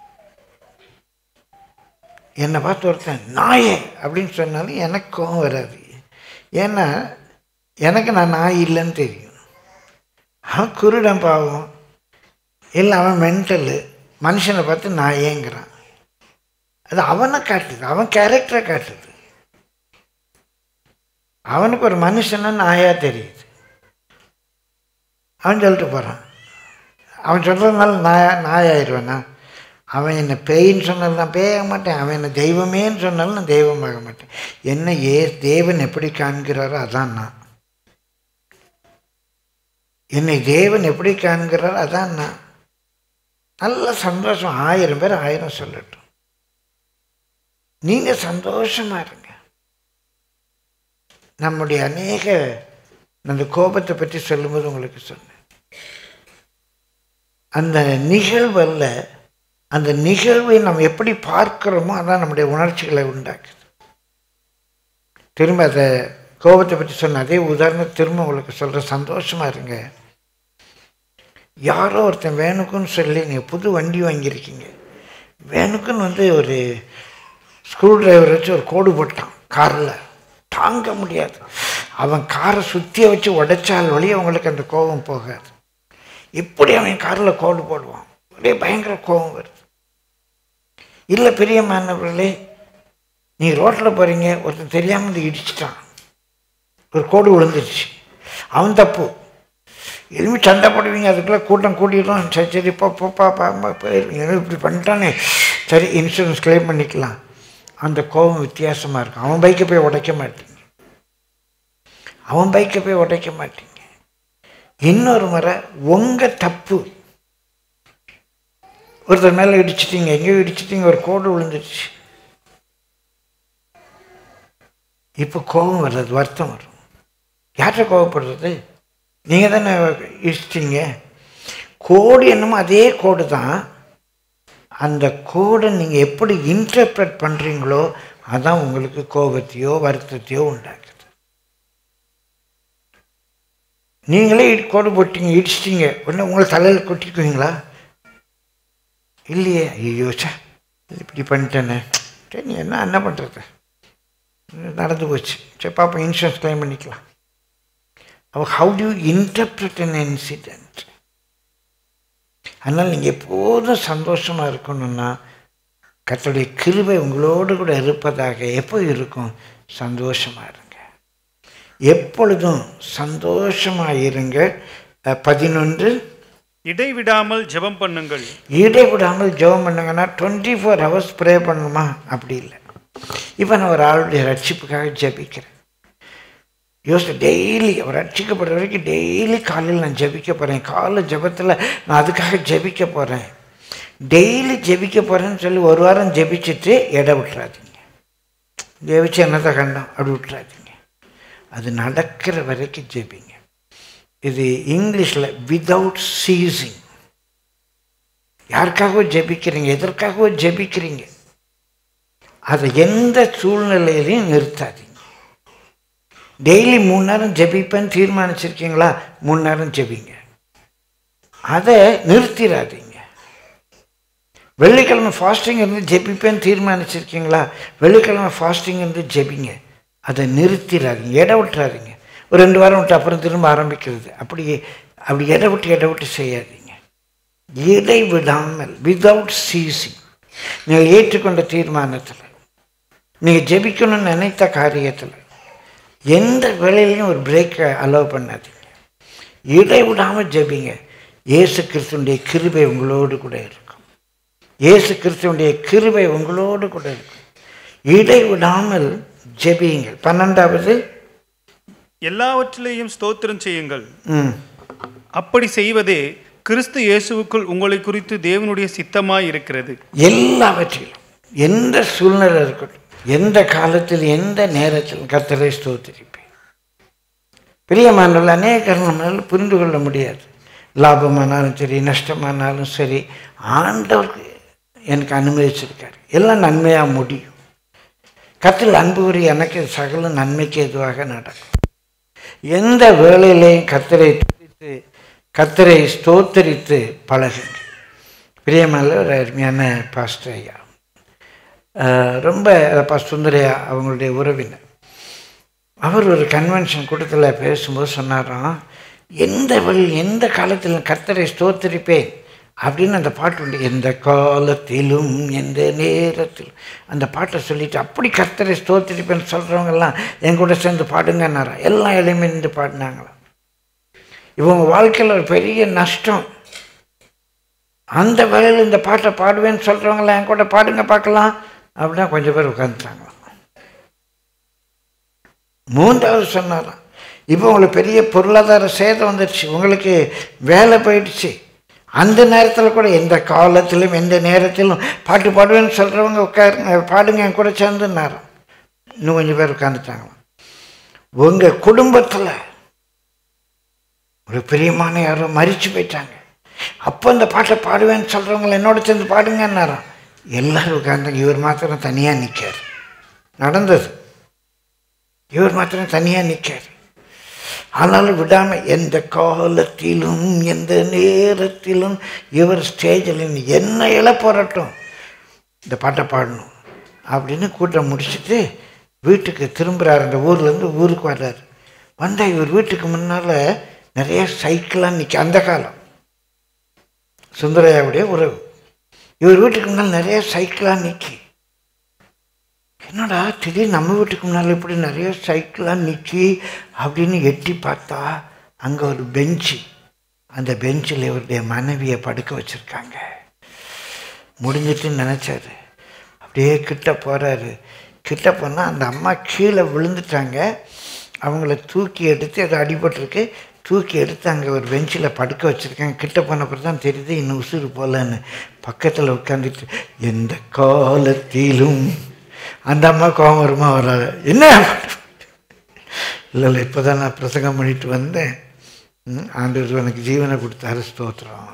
என்னை பார்த்து ஒருத்தன் நாயே அப்படின்னு சொன்னாலும் எனக்கு கோவம் வராது ஏன்னா எனக்கு நான் நாய் இல்லைன்னு தெரியும் அவன் குருடன் பாவம் இல்லை அவன் மென்டலு மனுஷனை பார்த்து நாயேங்கிறான் அது அவனை காட்டுது அவன் கேரக்டரை காட்டுது அவனுக்கு ஒரு மனுஷனா நாயா தெரியுது அவன் சொல்லிட்டு போகிறான் அவன் சொல்கிறதுனால நாயா நாயாயிருவேனா அவன் என்னை பேயின்னு சொன்னாலும் நான் பேயாக மாட்டேன் அவன் என்னை தெய்வமேன்னு சொன்னாலும் நான் தெய்வமாக மாட்டேன் என்ன ஏ தேவன் எப்படி காண்கிறாரோ அதான் நான் என்னை தேவன் எப்படி காண்கிறாரோ அதான் நான் நல்ல சந்தோஷம் ஆயிரம் பேர் ஆயிரம் சொல்லட்டும் நீங்கள் சந்தோஷமாக இருங்க நம்முடைய அநேக அந்த கோபத்தை பற்றி சொல்லும்போது உங்களுக்கு சொன்னேன் அந்த நிகழ்வல்ல அந்த நிகழ்வை நம்ம எப்படி பார்க்கிறோமோ அதான் நம்முடைய உணர்ச்சிகளை உண்டாக்குது திரும்ப அதை கோபத்தை பற்றி சொன்ன அதே உதாரணம் திரும்ப உங்களுக்கு சொல்கிற சந்தோஷமா இருங்க யாரோ ஒருத்தன் வேணுக்குன்னு சொல்லி நீங்கள் புது வண்டி வாங்கியிருக்கீங்க வேணுக்குன்னு வந்து ஒரு ஸ்க்ரூ டிரைவர் வச்சு ஒரு கோடு போட்டான் காரில் தாங்க முடியாது அவன் காரை சுற்றிய வச்சு உடைச்சால் வழி அவங்களுக்கு அந்த கோபம் போகாது இப்படி அவன் காரில் கோடு போடுவான் அப்படியே பயங்கர கோபம் வருது இல்லை பெரிய மாணவர்களே நீ ரோட்டில் போகிறீங்க ஒருத்தன் தெரியாமல் வந்து இடிச்சிட்டான் ஒரு கோடு விழுந்துருச்சு அவன் தப்பு எதுவுமே சண்டை போடுவீங்க அதுக்குள்ளே கூட்டம் கூட்டிடும் சரி சரி போ போப்பா பாப்பா போயிருவீங்க ஏதோ இப்படி பண்ணிட்டானே சரி இன்சூரன்ஸ் கிளைம் பண்ணிக்கலாம் அந்த கோபம் வித்தியாசமாக இருக்கும் அவன் பைக்கை போய் உடைக்க மாட்டீங்க அவன் பைக்கை போய் உடைக்க மாட்டீங்க இன்னொரு முறை உங்கள் தப்பு ஒருத்தர் மேலே இடிச்சிட்டீங்க எங்கேயோ இடிச்சிட்டீங்க ஒரு கோடு விழுந்துருச்சு இப்போ கோபம் வர்றது வருத்தம் வரும் யார்கிட்ட கோவப்படுறது நீங்கள் தானே இடிச்சிட்டீங்க கோடு என்னமோ அதே கோடு தான் அந்த கோடை நீங்கள் எப்படி இன்டர்பிரட் பண்ணுறீங்களோ அதான் உங்களுக்கு கோபத்தையோ வருத்தத்தையோ உண்டாக்குது நீங்களே இடி- கோடு போட்டீங்க இடிச்சிட்டீங்க உடனே உங்களை தலையில் கொட்டிக்குவீங்களா இல்லையே ஐயோ சே இப்படி பண்ணிட்டேனே சரி நீ என்ன என்ன பண்ணுறது நடந்து போச்சு சரி பாப்பா இன்சூரன்ஸ் கிளைம் பண்ணிக்கலாம் அப்போ how to interpret an incident அதனால் நீங்கள் எப்போதும் சந்தோஷமாக இருக்கணும்னா கர்த்தருடைய கிருபை உங்களோடு கூட இருப்பதாக எப்போ இருக்கும் சந்தோஷமாக இருங்க எப்பொழுதும் சந்தோஷமாக இருங்க அஹ், பதினொன்று இடைவிடாமல் ஜெபம் பண்ணுங்கள் இடைவிடாமல் ஜெபம் பண்ணுங்கன்னா டுவெண்ட்டி ஃபோர் ஹவர்ஸ் ப்ரே பண்ணணுமா அப்படி இல்லை இப்போ நான் ஒரு ஆளுடைய ரட்சிப்புக்காக ஜெபிக்கிறேன் யோசிச்சு டெய்லி அவர் ரட்சிக்கப்படுற வரைக்கும் டெய்லி காலையில் நான் ஜெபிக்க போகிறேன் காலை ஜெபத்தில் நான் அதுக்காக ஜெபிக்க போகிறேன் டெய்லி ஜெபிக்க போகிறேன்னு சொல்லி ஒரு வாரம் ஜெபிச்சுட்டு எடை விட்டுறாதீங்க ஜெபிச்சு என்னத்தை கண்டோம் அப்படி விட்டுறாதீங்க அது நடக்கிற வரைக்கும் ஜெபிங்க இது இங்கிலீஷில் விதவுட் சீசிங் யாருக்காகவோ ஜெபிக்கிறீங்க எதற்காகவோ ஜெபிக்கிறீங்க அதை எந்த சூழ்நிலையிலையும் நிறுத்தாதீங்க டெய்லி மூணு நேரம் ஜெபிப்பேன்னு தீர்மானிச்சிருக்கீங்களா மூணு நேரம் ஜெபிங்க அதை நிறுத்திடாதீங்க வெள்ளிக்கிழமை ஃபாஸ்டிங் இருந்து ஜெபிப்பேன்னு தீர்மானிச்சிருக்கீங்களா வெள்ளிக்கிழமை ஃபாஸ்டிங் இருந்து ஜெபிங்க அதை நிறுத்திடாதீங்க இட விட்டுறாதீங்க ஒரு ரெண்டு வாரம் விட்டு அப்புறம் திரும்ப ஆரம்பிக்கிறது அப்படி அப்படி இட விட்டு இட விட்டு செய்யாதீங்க இடை விடாமல் விதவுட் சீசிங் நீங்கள் ஏற்றுக்கொண்ட தீர்மானத்தில் நீங்கள் ஜெபிக்கணும்னு நினைத்த காரியத்தில் எந்த வேலையிலையும் ஒரு பிரேக்கை அலோவ் பண்ணாதீங்க இடை விடாமல் ஜெபிங்க இயேசு கிறிஸ்துடைய கிருபை உங்களோடு கூட இருக்கும் இயேசு கிறிஸ்துவனுடைய கிருபை உங்களோடு கூட இருக்கும் இடை விடாமல் ஜெபியுங்கள் பன்னெண்டாவது எல்லாவற்றிலேயும் ஸ்தோத்திரம் செய்யுங்கள் ம் அப்படி செய்வதே கிறிஸ்து இயேசுவுக்குள் உங்களை குறித்து தேவனுடைய சித்தமாய் இருக்கிறது எல்லாவற்றிலும் எந்த சூழ்நிலை இருக்கட்டும் எந்த காலத்தில் எந்த நேரத்தில் கர்த்தரை ஸ்தோத்திரிப்பேன் பிரியமானவர்கள் அநேகர் நம்மளால் புரிந்து கொள்ள முடியாது லாபமானாலும் சரி நஷ்டமானாலும் சரி ஆண்டவருக்கு எனக்கு அனுமதிச்சிருக்காரு எல்லாம் நன்மையாக முடியும் கத்தில் அன்பு கூறி எனக்கு சகல நன்மைக்கு எதுவாக நடக்கும் எந்த வேளையிலையும் கத்தரை துதித்து கத்தரை ஸ்தோத்தரித்து பழகுங்க பிரியமல்ல ஒரு அருமையான பாஸ்டர் ஐயா ஆஹ் ரொம்ப அப்பா சுந்தரையா அவங்களுடைய உறவினர் அவர் ஒரு கன்வென்ஷன் கூட்டத்தில் பேசும்போது சொன்னாராம் எந்த வழி எந்த காலத்திலும் கர்த்தரை ஸ்தோத்தரிப்பேன் அப்படின்னு அந்த பாட்டு உண்டு எந்த காலத்திலும் எந்த நேரத்திலும் அந்த பாட்டை சொல்லிட்டு அப்படி கர்த்தரை ஸ்தோத்தரிப்பேன்னு சொல்கிறவங்கெல்லாம் என் கூட சேர்ந்து பாடுங்கன்னாரா எல்லாம் எளிமைந்து பாடினாங்களாம் இவங்க வாழ்க்கையில் ஒரு பெரிய நஷ்டம் அந்த வேலையில் இந்த பாட்டை பாடுவேன்னு சொல்கிறவங்களாம் என் கூட பாடுங்க பார்க்கலாம் அப்படின்னா கொஞ்சம் பேர் உட்காந்துட்டாங்களாம் மூன்றாவது சொன்னாராம் இப்போ உங்களுக்கு பெரிய பொருளாதார சேதம் வந்துடுச்சு உங்களுக்கு வேலை போயிடுச்சு அந்த நேரத்தில் கூட எந்த காலத்திலும் எந்த நேரத்திலும் பாட்டு பாடுவேன்னு சொல்கிறவங்க உட்காருங்க பாடுங்க என் கூட சேர்ந்துன்னாராம் இன்னும் கொஞ்சம் பேர் உட்காந்துட்டாங்களாம் உங்கள் குடும்பத்தில் ஒரு பிரியமான யாரோ மறிச்சு போயிட்டாங்க அப்போ இந்த பாட்டை பாடுவேன்னு சொல்கிறவங்கள என்னோட சேர்ந்து பாடுங்கன்னாராம் எல்லாரும் உட்காந்தாங்க இவர் மாத்திரம் தனியாக நிற்கார் நடந்தது இவர் மாத்திரம் தனியாக நிற்கார் ஆனாலும் விடாமல் எந்த காலத்திலும் எந்த நேரத்திலும் இவர் ஸ்டேஜில் என்ன இழ போராட்டம் இந்த பாட்டை பாடணும் அப்படின்னு கூட்டம் முடிச்சுட்டு வீட்டுக்கு திரும்புகிறார் அந்த ஊர்லேருந்து ஊருக்கு வர்றார் வந்தால் இவர் வீட்டுக்கு முன்னால் நிறைய சைக்கிளாக நிற்க அந்த காலம் சுந்தரையாவுடைய உறவு இவர் வீட்டுக்கு முன்னால் நிறைய சைக்கிளாக நிற்கி என்னடா திடீர்னு நம்ம வீட்டுக்கு முன்னால் இப்படி நிறைய சைக்கிளாக நிற்கி அப்படின்னு எட்டி பார்த்தா அங்கே ஒரு பெஞ்சு அந்த பெஞ்சில் இவருடைய மனைவியை படுக்க வச்சுருக்காங்க முடிஞ்சிட்டுன்னு நினச்சாரு அப்படியே கிட்ட போகிறாரு கிட்ட போனால் அந்த அம்மா கீழே விழுந்துட்டாங்க அவங்கள தூக்கி எடுத்து அது அடிபட்டிருக்கு தூக்கி எடுத்து அங்கே ஒரு பெஞ்சில் படுக்க வச்சுருக்காங்க கிட்ட போனப்பறம் தான் தெரியுது இன்னும் உசுறு போகலன்னு பக்கத்தில் உட்காந்துட்டு எந்த காலத்திலும் அந்த அம்மா கோபம் வருமா வராது என்ன இல்லை இல்லை இப்போ தான் நான் பிரசங்கம் பண்ணிட்டு வந்தேன் ம், ஆண்டவர் எனக்கு ஜீவனை கொடுத்தாரு ஸ்தோத்திரம்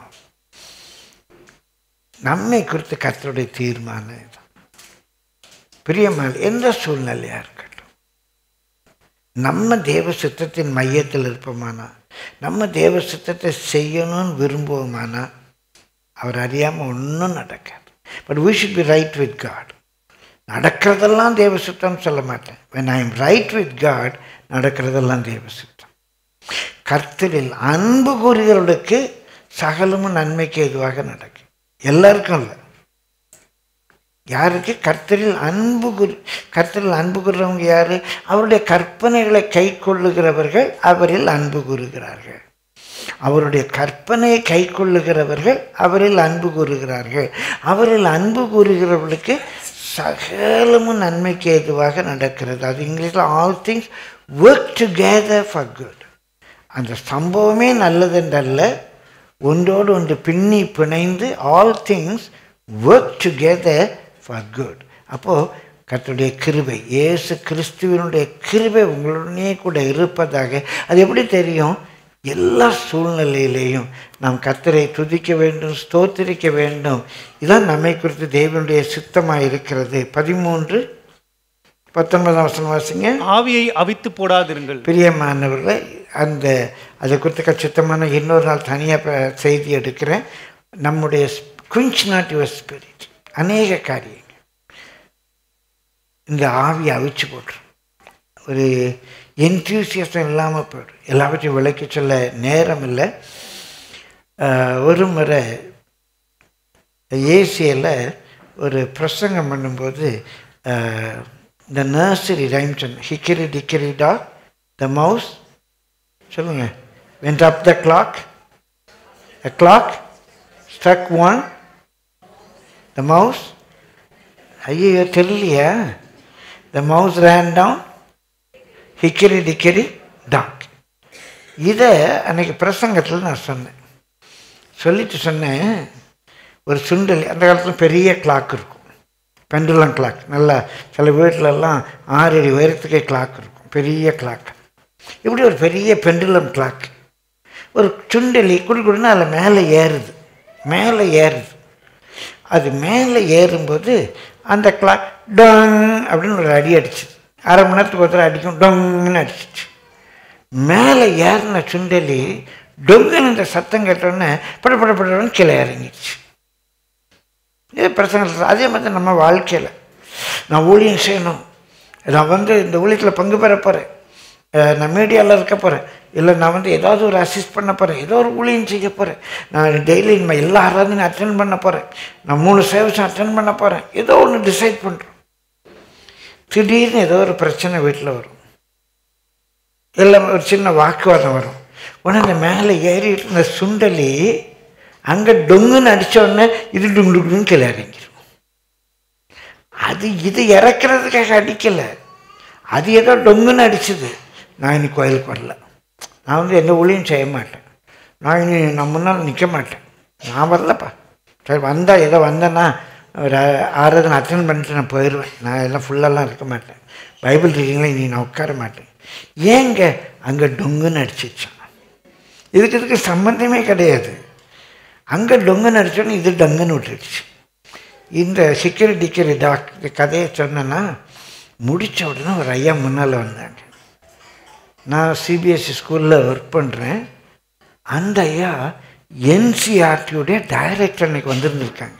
நம்மை குறித்து கர்த்தருடைய தீர்மானம் இதுதான் பிரியமான எந்த சூழ்நிலையாக இருக்கட்டும் நம்ம தேவ சித்தத்தின் மையத்தில் இருப்போமானா நம்ம தேவ சித்தத்தை செய்யணும்னு விரும்புவோமானா அவர் அறியாமல் ஒன்றும் நடக்காது but we should be right with God நடக்கிறதெல்லாம் தேவ சித்தம் சொல்ல மாட்டேன் when I am right with God நடக்கிறதெல்லாம் தேவ சித்தம் கர்த்தரில் அன்பு கூறுகிறவர்களுக்கு சகலமும் நன்மைக்கு எதுவாக நடக்கும் எல்லாருக்கும் இல்லை யாருக்கு கர்த்தரில் அன்பு குரு கர்த்தரில் அன்பு கூறுறவங்க யாரு அவருடைய கற்பனைகளை கை கொள்ளுகிறவர்கள் அவரில் அன்பு கூறுகிறார்கள் அவருடைய கற்பனையை கை கொள்ளுகிறவர்கள் அவரில் அன்பு கூறுகிறார்கள் அவரில் அன்பு கூறுகிறவர்களுக்கு சகலமும் நன்மைக்கு ஏதுவாக நடக்கிறது அது இங்கிலீஷில் all things work together for good அந்த சம்பவமே நல்லதென்றல்ல ஒன்றோடு ஒன்று பின்னி பிணைந்து all things work together for good அப்போது கர்த்தருடைய கிருபை இயேசு கிறிஸ்துவனுடைய கிருபை உங்களுடனே கூட இருப்பதாக அது எப்படி தெரியும் எல்லா சூழ்நிலையிலேயும் நாம் கர்த்தரை துதிக்க வேண்டும் ஸ்தோத்திரிக்க வேண்டும் இதான் நம்மை குறித்து தேவனுடைய சித்தமாக இருக்கிறது பதிமூன்று பத்தொன்பதாம் வசனம் வாசிங்க ஆவியை அவித்து போடாதிருங்கள் பிரியமானவர்களை அந்த அதை குறித்து கச்சித்தமான இன்னொரு நாள் தனியாக செய்தி எடுக்கிறேன் நம்முடைய குவிஞ்ச் நாட் யுவர் ஸ்பிரிட் அநேக காரியங்கள் இந்த ஆவியை அவிச்சு போட்டுரும் ஒரு என்த்யூசியஸம் இல்லாமல் போயிடும் எல்லாவற்றையும் விளக்கி சொல்ல நேரம் இல்லை ஆஹ், ஒரு முறை ஏசியில் ஒரு பிரசங்கம் பண்ணும்போது ஆஹ், இந்த நர்சரி ரைம்சன் hickory dickory dock the mouse சொல்லுங்க went up the clock a clock struck one the mouse ஐயோ தெரியலையா the mouse ran down hickory dickory dock இதை அன்னைக்கு பிரசங்கத்தில் நான் சொன்னேன் சொல்லிட்டு சொன்னேன் ஒரு சுண்டல் அந்த காலத்தில் பெரிய கிளாக் இருக்கும் பெண்டுலம் கிளாக் நல்லா சில வீட்டிலலாம் ஆறு அடி உயரத்துக்கே கிளாக் இருக்கும் பெரிய கிளாக் இப்படி ஒரு பெரிய பெண்டுலம் கிளாக் ஒரு சுண்டலி குடி குடினா அதில் மேலே ஏறுது மேலே ஏறுது அது மேலே ஏறும்போது அந்த கிளாக் டங் அப்படின்னு ஒரு அடி அடிச்சுது அரை மணி நேரத்துக்கு ஒருத்தர் அடிக்கும் டொங்குன்னு அடிச்சிச்சு மேலே ஏறின சுண்டலி டொங்குன்னு இந்த சத்தம் கேட்டோன்னே பட பட படன்னு கீழே இறங்கிடுச்சு இது பிரச்சனை இல்லை. அதே மாதிரி நம்ம வாழ்க்கையில் நான் ஊழியம் செய்யணும் நான் வந்து இந்த ஊழியத்தில் பங்கு பெற போகிறேன் நான் மீடியாவில் இருக்க போகிறேன் இல்லை நான் வந்து ஏதாவது ஒரு அசிஸ்ட் பண்ண போகிறேன் ஏதோ ஒரு ஊழியம் செய்ய போகிறேன் நான் டெய்லி நம்ம எல்லா ஆராதனையும் அட்டென்ட் பண்ண போகிறேன் நான் மூணு சர்வீஸும் அட்டென்ட் பண்ண போகிறேன் ஏதோ ஒன்று டிசைட் பண்ணுறோம் திடீர்னு ஏதோ ஒரு பிரச்சனை வீட்டில் வரும் இல்லை ஒரு சின்ன வாக்குவாதம் வரும் உடனே இந்த மேலே ஏறிட்டு இருந்த சுண்டலி அங்கே டொங்குன்னு அடிச்ச உடனே இது டுங்கு டுங்குன்னு கீழே இறங்கிரும் அது இது இறக்குறதுக்காக அடிக்கலை அது ஏதோ டொங்குன்னு அடிச்சது நான் இன்னைக்கு கோயிலுக்கு வரல நான் வந்து எந்த ஊழியும் செய்ய மாட்டேன் நான் இனி நான் முன்னால் நிற்க மாட்டேன் நான் வரலப்பா சரி வந்தால் ஏதோ வந்தேன்னா ஒரு ஆறாவது அட்டென்ட் பண்ணிட்டு நான் போயிடுவேன் நான் எல்லாம் ஃபுல்லெல்லாம் இருக்க மாட்டேன் பைபிள் ரீடிங்கில் இனி நான் உட்கார மாட்டேன் ஏங்க அங்கே டொங்குன்னு அடிச்சிச்சான் இதுக்கு இதுக்கு சம்மந்தமே கிடையாது அங்கே டொங்குன்னு அடிச்சோன்னு இது டங்குன்னு விட்டுடுச்சு இந்த சிக்கரி டிக்கரி டாக் இந்த கதையை சொன்னேன்னா முடித்த உடனே ஒரு ஐயா முன்னால் வந்தாங்க நான் சிபிஎஸ்சி ஸ்கூலில் ஒர்க் பண்ணுறேன் அந்த ஐயா என்சிஆர்டியுடைய டைரக்டர் அன்னைக்கு வந்திருந்திருக்காங்க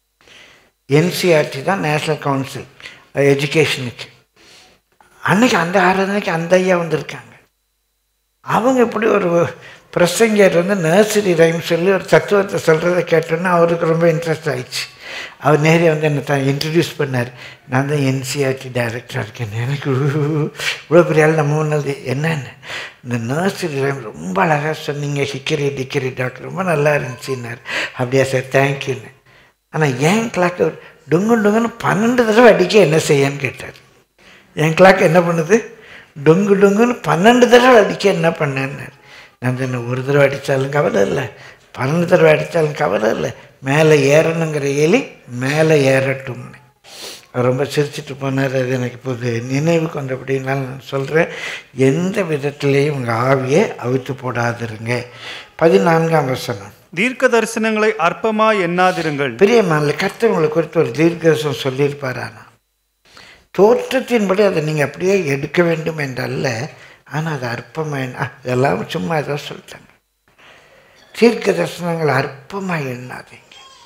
என்சிஆர்டி தான் நேஷ்னல் கவுன்சில் எஜுகேஷனுக்கு அன்னைக்கு அந்த ஆராதனைக்கு அந்த ஐயா வந்திருக்காங்க அவங்க இப்படி ஒரு பிரசங்கர் வந்து நர்சரி ரைம் சொல்லி ஒரு தத்துவத்தை சொல்கிறத கேட்டோன்னா அவருக்கு ரொம்ப இன்ட்ரெஸ்ட் ஆயிடுச்சு அவர் நேரே வந்து என்னை தான் இன்ட்ரடியூஸ் பண்ணார் நான் தான் என்சிஆர்டி டைரக்டராக இருக்கேன் எனக்கு இவ்வளோ பெரிய ஆள் நம்ம ஒன்றது என்னென்ன இந்த நர்சரி ரைம் ரொம்ப அழகாக சொன்னீங்க ஹிக்கரி டிக்கரி டாக்டர் ரொம்ப நல்லா இருந்துச்சுன்னார் அப்படியா சார் தேங்க்யூன்னு ஆனால் ஏன் கிளாக் டொங்கு டொங்குன்னு பன்னெண்டு தடவை அடிக்க என்ன செய்யன்னு கேட்டார் என் கிளாக் என்ன பண்ணுது டொங்கு டொங்குன்னு பன்னெண்டு தடவை அடிக்க என்ன பண்ணேன்னார் நான் சொன்ன ஒரு தடவை அடித்தாலும் கவலை இல்லை பன்னெண்டு தடவை அடித்தாலும் கவலை இல்லை மேலே ஏறணுங்கிற எலி மேலே ஏறட்டும்னு அவர் ரொம்ப சிரிச்சிட்டு போனார் அது எனக்கு இப்போது நினைவுக்கு வந்தபடினால நான் சொல்கிறேன் எந்த விதத்திலையும் உங்கள் ஆவியை அவித்து போடாதிருங்க பதினான்காம் வசனம் தீர்க்க தரிசனங்களை அற்பமா எண்ணாதிருங்கள் பிரியமான கர்த்தர் உங்களை குறித்து ஒரு தீர்க்கதரிசனம் சொல்லியிருப்பாரானா தோற்றத்தின்படி அதை நீங்கள் அப்படியே எடுக்க வேண்டும் என்றல்ல ஆனால் அது அற்பமாக இதெல்லாம் சும்மா ஏதோ சொல்லிட்டாங்க தீர்க்க தரிசனங்கள் அற்பமாக எண்ணாதீங்க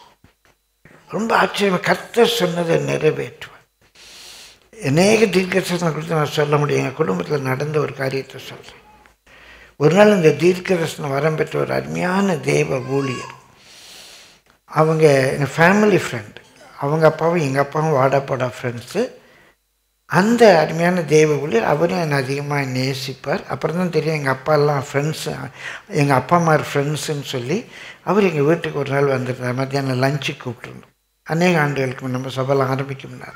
ரொம்ப ஆச்சரியமாக கர்த்தர் சொன்னதை நிறைவேற்றுவார் அநேக தீர்க்க தரிசனம் குறித்து நான் சொல்ல முடியும் எங்கள் குடும்பத்தில் நடந்த ஒரு காரியத்தை சொல்கிறேன் ஒரு நாள் இந்த தீர்க்க தரிசனம் வரம் பெற்ற ஒரு அருமையான தேவ ஊழியர் அவங்க எங்கள் ஃபேமிலி ஃப்ரெண்டு அவங்க அப்பாவும் எங்கள் அப்பாவும் வாடாப்பாடா ஃப்ரெண்ட்ஸு அந்த அருமையான தேவ ஊழியர் அவரும் என்னை அதிகமாக நேசிப்பார் அப்புறம் தான் தெரியும் எங்கள் அப்பாலாம் ஃப்ரெண்ட்ஸு எங்கள் அப்பா அம்மா ஃப்ரெண்ட்ஸுன்னு சொல்லி அவர் எங்கள் வீட்டுக்கு ஒரு நாள் வந்திருந்தார் மத்தியானம் லஞ்சுக்கு கூப்பிட்டுருந்தோம் அநேக ஆண்டுகளுக்கு முன்ன நம்ம சபையில் ஆரம்பிக்கும்னார்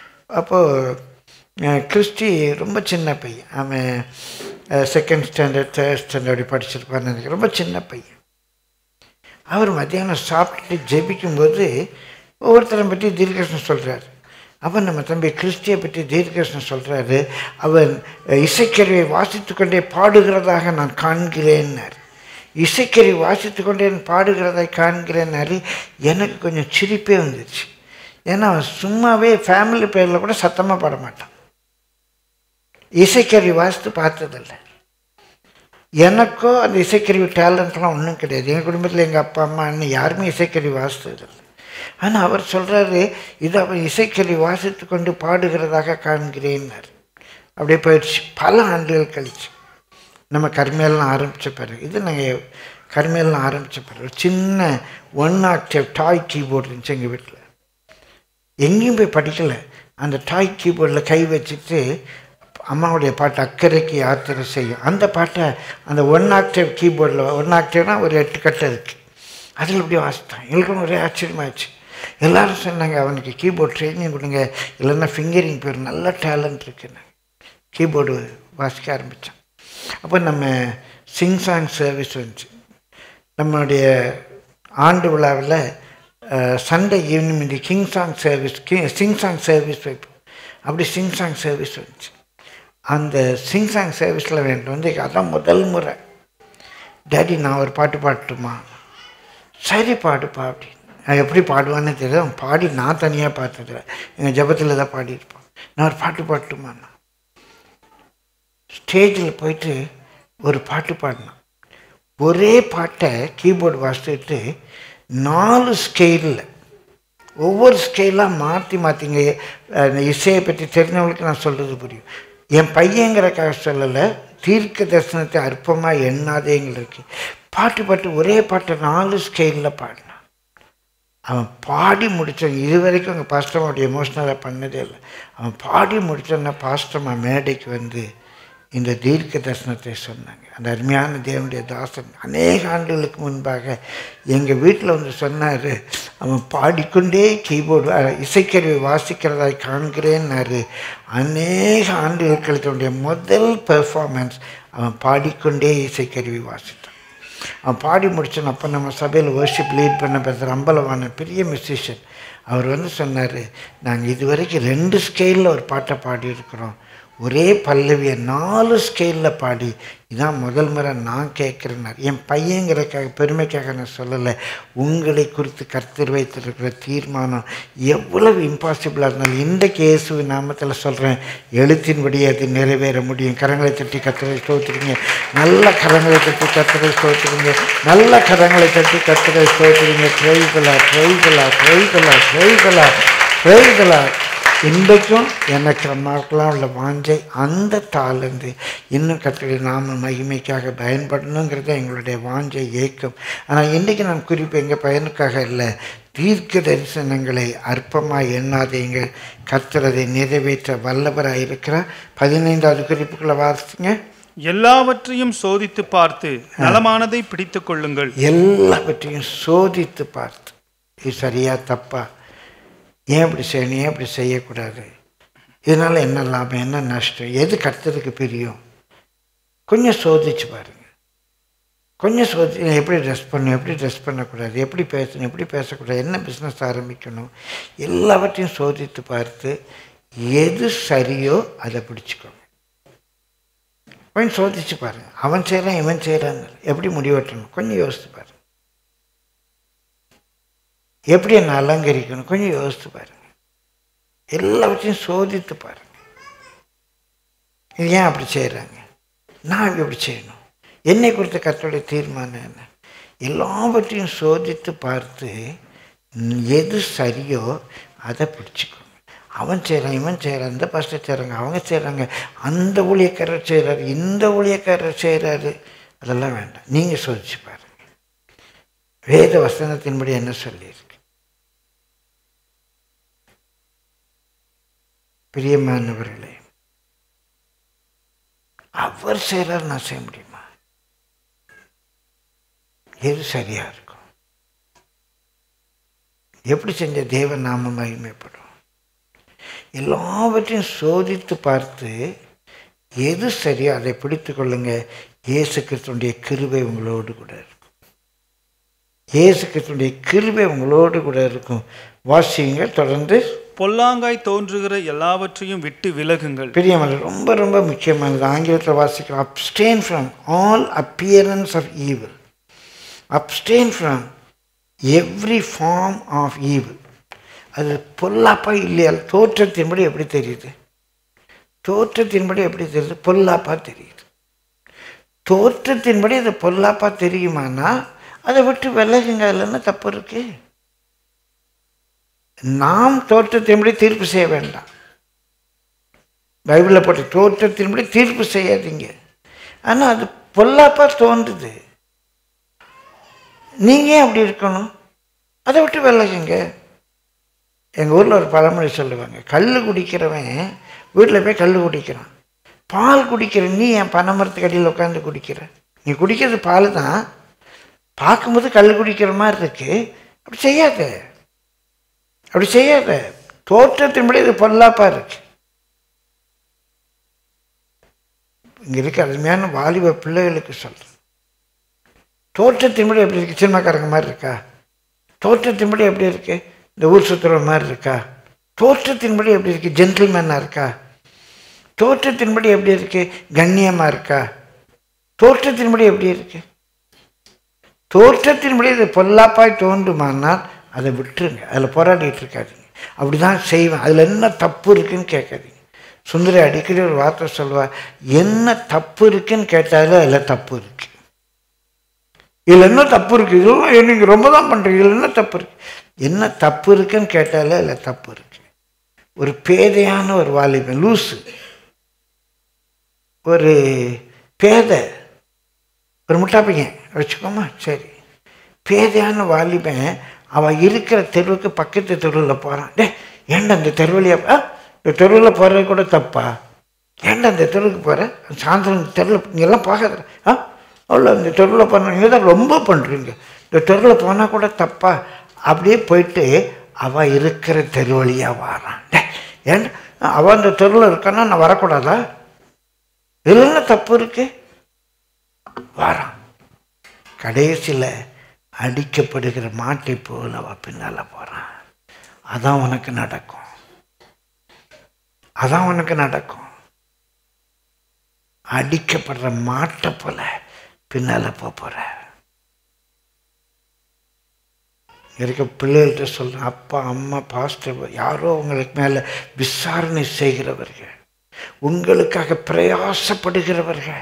அப்போது கிறிஸ்டி ரொம்ப சின்ன பையன் அவன் செகண்ட் ஸ்டாண்டர்ட் தேர்ட் ஸ்டாண்டர்ட் படிச்சிருப்பான்னு நினைக்கிறேன் ரொம்ப சின்ன பையன் அவர் மத்தியானம் சாப்பிட்டுட்டு ஜெபிக்கும்போது ஒவ்வொருத்தரை பற்றி தீர்க்கரசனம் சொல்கிறார் அப்போ நம்ம தம்பி கிறிஸ்டியை பற்றி தீர்க்கரசனம் சொல்கிறாரு அவன் இசைக்கருவை வாசித்து கொண்டே பாடுகிறதாக நான் காண்கிறேன்னார் இசைக்கருவி வாசித்து கொண்டே பாடுகிறதை காண்கிறேன்னாரு எனக்கு கொஞ்சம் சிரிப்பே வந்துச்சு ஏன்னா அவன் சும்மாவே ஃபேமிலி பேரில் கூட சத்தமாக பாட மாட்டான் இசைக்கருவி வாசித்து பார்த்ததில்ல எனக்கோ அந்த இசைக்கருவி டேலண்ட்லாம் ஒன்றும் கிடையாது எங்கள் குடும்பத்தில் எங்கள் அப்பா அம்மா அண்ணன் யாருமே இசைக்கருவி வாசித்ததில்லை ஆனால் அவர் சொல்கிறாரு இது அவர் இசைக்கருவி வாசித்து கொண்டு பாடுகிறதாக காண்கிறேன்னார் அப்படியே போயிடுச்சு பல ஆண்டுகள் கழிச்சு நம்ம கர்மையெல்லாம் ஆரம்பித்த பிறகு இது நாங்கள் கர்மையெல்லாம் ஆரம்பித்த பிறகு ஒரு சின்ன ஒன் ஆக்டிவ் டாய் கீபோர்டு இருந்துச்சு எங்கள் வீட்டில் எங்கேயும் போய் படிக்கலை அந்த டாய் கீபோர்டில் கை வச்சுட்டு அம்மாவுடைய பாட்டு அக்கறைக்கு யாத்திரை செய்யும் அந்த பாட்டை அந்த ஒன் ஆக்டிவ் கீபோர்டில் ஒன் ஆக்டிவ்னா ஒரு எட்டு கட்டை இருக்குது அதில் இப்படி வாசித்தான் எங்களுக்கும் ஒரே ஆச்சரியமாச்சு எல்லாரும் சொன்னாங்க அவனுக்கு கீபோர்ட் ட்ரைனிங் கொடுங்க இல்லைன்னா ஃபிங்கரிங் பேர் நல்ல டேலண்ட் இருக்குன்னு கீபோர்டு வாசிக்க ஆரம்பித்தான் அப்போ நம்ம சிங் சாங் சர்வீஸ் வந்துச்சு நம்மளுடைய ஆண்டு விழாவில் சண்டே ஈவினிங் இந்த king song service king sing song service வைப்போம் அப்படி சிங் சாங் சர்வீஸ் வந்துச்சு அந்த சிங் சாங் சர்வீஸில் வேண்டும் வந்து அதான் முதல் முறை டேடி நான் ஒரு பாட்டு பாடட்டுமா சரி பாடுப்பா அப்படின்னு நான் எப்படி பாடுவான்னு தெரியல அவன் பாடி நான் தனியாக பார்த்ததில்ல எங்கள் ஜபத்தில் தான் பாடியிருப்பான் நான் ஒரு பாட்டு பாடட்டுமா நான் ஸ்டேஜில் போயிட்டு ஒரு பாட்டு பாடினான் ஒரே பாட்டை கீபோர்டு வாசிச்சுட்டு நாலு ஸ்கேலில் ஒவ்வொரு ஸ்கேலாக மாற்றி மாற்றிங்க இசையை பற்றி தெரிஞ்சவங்களுக்கு நான் சொல்கிறது புரியும் என் பையங்கிறக்காக சொல்லலை தீர்க்க தரிசனத்தை அற்பமாக எண்ணாதேங்களுக்கு பாட்டு பாட்டு ஒரே பாட்டை நாலு ஸ்கேலில் பாடினான் அவன் பாடி முடித்தான் இது வரைக்கும் எங்கள் பாஸ்டமாவோட எமோஷ்னலாக பண்ணதே இல்லை அவன் பாடி முடித்தோன்னா பாஸ்டமா மேடைக்கு வந்து இந்த தீர்க்க தரிசனத்தை சொன்னாங்க அந்த அருமையான தேவனுடைய தாசன் அநேக ஆண்டுகளுக்கு முன்பாக எங்கள் வீட்டில் வந்து சொன்னார் அவன் பாடிக்கொண்டே கீபோர்டு அஹ், இசைக்கருவி வாசிக்கிறதாய் காண்கிறேன்னாரு அநேக ஆண்டுகள் கழித்தவனுடைய முதல் பெர்ஃபார்மன்ஸ் அவன் பாடிக்கொண்டே இசைக்கருவி வாசித்தான் அவன் பாடி முடிச்சான் அப்போ நம்ம சபையில் worship லீட் பண்ண பேசுகிற அம்பலவான பெரிய மியூசிஷியன் அவர் வந்து சொன்னார் நாங்கள் இது வரைக்கும் ரெண்டு ஸ்கேலில் ஒரு பாட்டை பாடியிருக்கிறோம் ஒரே பல்லவியை நாலு ஸ்கேலில் பாடி இதான் முதல் முறை நான் கேட்குறேன்னார் என் பையங்கிறக்காக பெருமைக்காக நான் சொல்லலை உங்களை குறித்து கர்த்தர் வைத்திருக்கிற தீர்மானம் எவ்வளவு இம்பாசிபிளாக இருந்தாலும் இன்றைக்கு இயேசுவி நாமத்தில் சொல்கிறேன் எழுத்தின்படி அது நிறைவேற முடியும் கரங்களை தட்டி கர்த்தரை ஸ்தோத்திரிங்க நல்ல கரங்களை தட்டி கர்த்தரை ஸ்தோத்திரிங்க நல்ல கரங்களை தட்டி கர்த்தரை ஸ்தோத்திரிங்க ட்ரைகளா ட்ரைகளா ட்ரைகளா ட்ரைகளா ட்ரைகளா இன்றைக்கும் எனக்கு அம்மாவுக்கெல்லாம் உள்ள வாஞ்சை அந்த தாளந்து இன்னும் கத்தடி நாம மகிமைக்காக பயன்படணுங்கிறது எங்களுடைய வாஞ்சை ஏக்கம் ஆனால் இன்றைக்கி நான் குறிப்பு எங்கள் பையனுக்காக இல்லை தீர்க்க தரிசனங்களை அற்பமாக எண்ணாதீங்க கத்துறதை நிறைவேற்ற வல்லவராக இருக்கிறார் பதினைந்தாவது குறிப்புக்குள்ள வாசிங்க எல்லாவற்றையும் சோதித்து பார்த்து நலமானதை பிடித்துக் கொள்ளுங்கள் எல்லாவற்றையும் சோதித்து பார்த்து இது சரியா தப்பா ஏன் இப்படி செய்யணும் ஏன் இப்படி செய்யக்கூடாது இதனால் என்ன லாபம் என்ன நஷ்டம் எது கத்துறதுக்கு பிரியும் கொஞ்சம் சோதிச்சு பாருங்க கொஞ்சம் சோதி எப்படி ட்ரெஸ் பண்ணணும் எப்படி ட்ரெஸ் பண்ணக்கூடாது எப்படி பேசணும் எப்படி பேசக்கூடாது என்ன பிஸ்னஸ் ஆரம்பிக்கணும் எல்லாவற்றையும் சோதித்து பார்த்து எது சரியோ அதை பிடிச்சிக்கோங்க கொஞ்சம் சோதிச்சு பாருங்க அவன் செய்கிறான் இவன் செய்கிறான் எப்படி முடிவெட்டணும் கொஞ்சம் யோசித்து பாருங்க எப்படி என்னை அலங்கரிக்கணும் கொஞ்சம் யோசித்து பாருங்க எல்லாவற்றையும் சோதித்து பாருங்க இது ஏன் அப்படி செய்கிறாங்க நான் எப்படி செய்யணும் என்னை குறித்த கத்தோடைய தீர்மானம் என்ன எல்லாவற்றையும் சோதித்து பார்த்து ம், எது சரியோ அதை பிடிச்சிக்கோங்க அவன் செய்கிறான் இவன் செய்கிறான் இந்த பாஸ்டர் செய்கிறாங்க அவங்க செய்கிறாங்க அந்த ஊழியக்காரர் செய்கிறாரு இந்த ஊழியக்காரர் செய்கிறாரு அதெல்லாம் வேண்டாம் நீங்கள் சோதிச்சு பாருங்க வேத வசனத்தின்படி என்ன சொல்லியிருக்கு பிரியமானவர்களே அவர் செய்கிறார் நான் செய்ய முடியுமா எது சரியா இருக்கும் எப்படி செஞ்ச தேவ நாம மகிமைப்படும் எல்லாவற்றையும் சோதித்து பார்த்து எது சரியா அதை பிடித்து கொள்ளுங்க இயேசு கிறிஸ்துடைய கிருபை உங்களோடு கூட இருக்கும் இயேசு கிறிஸ்துடைய கிருபை உங்களோடு கூட இருக்கும் வாசிங்க தொடர்ந்து பொல்லாங்காய் தோன்றுகிற எல்லாவற்றையும் விட்டு விலகுங்கள் பிரியமல்ல ரொம்ப ரொம்ப முக்கியமானது ஆங்கிலத்தில் வாசிக்கிறோம் abstain from all appearance of evil abstain from every form of evil அது பொல்லாப்பா இல்லையா தோற்றத்தின்படி எப்படி தெரியுது தோற்றத்தின்படி எப்படி தெரியுது பொல்லாப்பா தெரியுது தோற்றத்தின்படி அது பொல்லாப்பா தெரியுமானா அதை விட்டு விலகுங்க அதில் என்ன தப்பு இருக்குது நாம் தோற்றத்தின்படி தீர்ப்பு செய்ய வேண்டாம் பைபிளில் போட்ட தோற்றத்தின்படி தீர்ப்பு செய்யாதீங்க ஆனால் அது பொல்லாப்பா தோன்றுது நீங்கள் ஏன் அப்படி இருக்கணும் அதை விட்டு விலகுங்க எங்கள் ஊரில் ஒரு பழமொழி சொல்லுவாங்க கல் குடிக்கிறவன் வீட்டில் போய் கல் குடிக்கிறான் பால் குடிக்கிற நீ என் பனைமரத்துக்கு அடியில் உட்காந்து குடிக்கிற நீ குடிக்கிறது பால் தான் பார்க்கும்போது கல் குடிக்கிற மாதிரி இருக்கு அப்படி செய்யாத அப்படி செய்யாத தோற்றத்தின்படி இது பொல்லாப்பா இருக்கு இங்கே இருக்க அருமையான வாலிப பிள்ளைகளுக்கு சொல்கிறேன் தோற்றத்தின்படி எப்படி இருக்கு சினிமாக்காரங்க மாதிரி இருக்கா தோற்றத்தின்படி எப்படி இருக்கு இந்த ஊர் சுற்றுற மாதிரி இருக்கா தோற்றத்தின்படி எப்படி இருக்கு ஜென்டில்மேனாக இருக்கா தோற்றத்தின்படி எப்படி இருக்கு கண்ணியமாக இருக்கா தோற்றத்தின்படி எப்படி இருக்கு தோற்றத்தின்படி இது பொல்லாப்பாய் தோன்றுமானால் அதை விட்டுருங்க அதில் போராடிட்டு இருக்காதீங்க அப்படி தான் செய்வேன் அதில் என்ன தப்பு இருக்குன்னு கேட்காதீங்க சுந்தரி அடிக்கடி ஒரு வார்த்தை சொல்வா என்ன தப்பு இருக்குன்னு கேட்டாலும் அதில் தப்பு இருக்கு இதில் என்ன தப்பு இருக்குது இதெல்லாம் நீங்கள் ரொம்ப தான் பண்ணுறீங்க இதில் என்ன தப்பு இருக்கு என்ன தப்பு இருக்குன்னு கேட்டாலே அதில் தப்பு இருக்கு ஒரு பேதையான ஒரு வாலிபன் லூசு ஒரு பேதை ஒரு முட்டாப்பையன் வச்சுக்கோமா சரி பேதையான வாலிபன் அவன் இருக்கிற தெருவுக்கு பக்கத்து தெருவில் போகிறான் டே ஏன்டா அந்த தெருவழியா ஆ இந்த தெருவில் போகிறது கூட தப்பா ஏன்டா அந்த தெருவுக்கு போகிற சாயந்தரம் இந்த தெருவில் இங்கெல்லாம் போகாத ஆ அவ்வளோ இந்த தெருவில் போனீங்க தான் ரொம்ப பண்ணுறீங்க இந்த தெருவில் போனால் கூட தப்பா அப்படியே போயிட்டு அவள் இருக்கிற தெரு வழியாக வாரான் டே ஏன்டா அவள் அந்த தெருவில் இருக்கான்னா நான் வரக்கூடாதா இதில் என்ன தப்பு இருக்கு வாரான் கடைசியில் அடிக்கப்படுகிற மாட்டை போல் அவள் பின்னால் போகிறான் அதான் உனக்கு நடக்கும் அதான் உனக்கு நடக்கும் அடிக்கப்படுற மாட்டை போல பின்னால் போக போகிற இருக்க பிள்ளைகள்கிட்ட சொல்கிறேன் அப்பா அம்மா பாஸ்டர் யாரோ உங்களுக்கு மேலே விசாரணை செய்கிறவர்கள் உங்களுக்காக பிரயாசப்படுகிறவர்கள்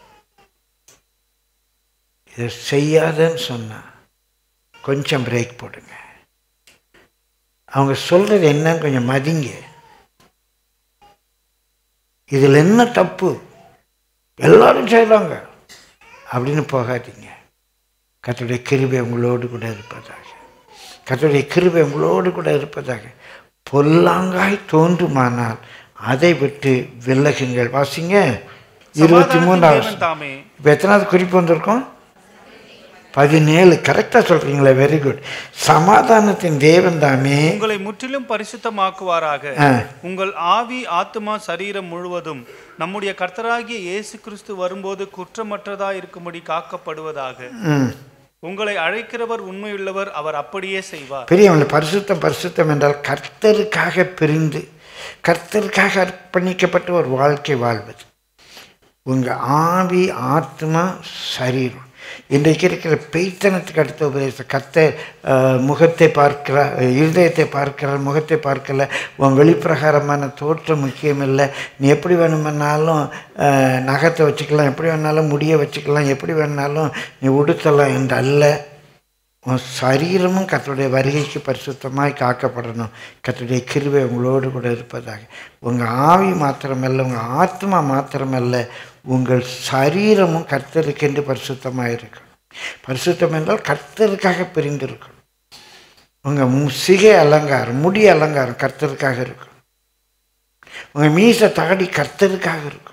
இதை செய்யாதன்னு சொன்னா கொஞ்சம் பிரேக் போடுங்க அவங்க சொல்றது என்னன்னு கொஞ்சம் மதிங்க இதில் என்ன தப்பு எல்லாரும் செய்கிறாங்க அப்படின்னு போகாதீங்க கர்த்தருடைய கிருபை உங்களோடு கூட இருப்பதாக கர்த்தருடைய கிருபை உங்களோடு கூட இருப்பதாக பொல்லாங்காய் தோன்றுமானால் அதை விட்டு விலகுங்கள் வாசிங்க இருபத்தி சமாதானத்தின் மூணாவது தேவன் தாமே இப்போ எத்தனாவது குறிப்பு வந்திருக்கோம் பதினேழு கரெக்டாக சொல்கிறீங்களே வெரி குட் சமாதானத்தின் தேவன் தாமே உங்களை முற்றிலும் பரிசுத்தமாக்குவாராக ஆ. உங்கள் ஆவி ஆத்துமா சரீரம் முழுவதும் நம்முடைய கர்த்தராகிய இயேசு கிறிஸ்து வரும்போது குற்றமற்றதா இருக்கும்படி காக்கப்படுவதாக ம் உங்களை அழைக்கிறவர் உண்மையுள்ளவர் அவர் அப்படியே செய்வார் பெரியவங்களை பரிசுத்தம் பரிசுத்தம் என்றால் கர்த்தருக்காக பிரிந்து கர்த்தருக்காக அர்ப்பணிக்கப்பட்ட ஒரு வாழ்க்கை வாழ்வது உங்கள் ஆவி ஆத்மா சரீரம் இன்றைக்கு இருக்கிற பெய்த்தனத்துக்கு அடுத்த உபதேசம் கர்த்தர் அஹ், முகத்தை பார்க்கிறார் இருதயத்தை பார்க்கிறார் முகத்தை பார்க்கல உன் வெளிப்பிரகாரமான தோற்றம் முக்கியமில்லை நீ எப்படி வேணுமென்னாலும் அஹ், நகத்தை வச்சுக்கலாம் எப்படி வேணாலும் முடியை வச்சுக்கலாம் எப்படி வேணாலும் நீ உடுத்தலாம் என்று அல்ல உன் சரீரமும் கர்த்தருடைய வருகைக்கு பரிசுத்தமாய் காக்கப்படணும் கர்த்தருடைய கிருபை உங்களோடு கூட இருப்பதாக உங்கள் ஆவி மாத்திரமல்ல உங்கள் ஆத்மா மாத்திரமல்ல உங்கள் சரீரமும் கர்த்தருக்கென்று பரிசுத்தமாக இருக்கணும் பரிசுத்தம் என்றால் கர்த்தருக்காக பிரிந்திருக்கணும் உங்கள் சிகை அலங்காரம் முடி அலங்காரம் கர்த்தருக்காக இருக்கணும் உங்கள் மீச தாடி கர்த்தருக்காக இருக்கணும்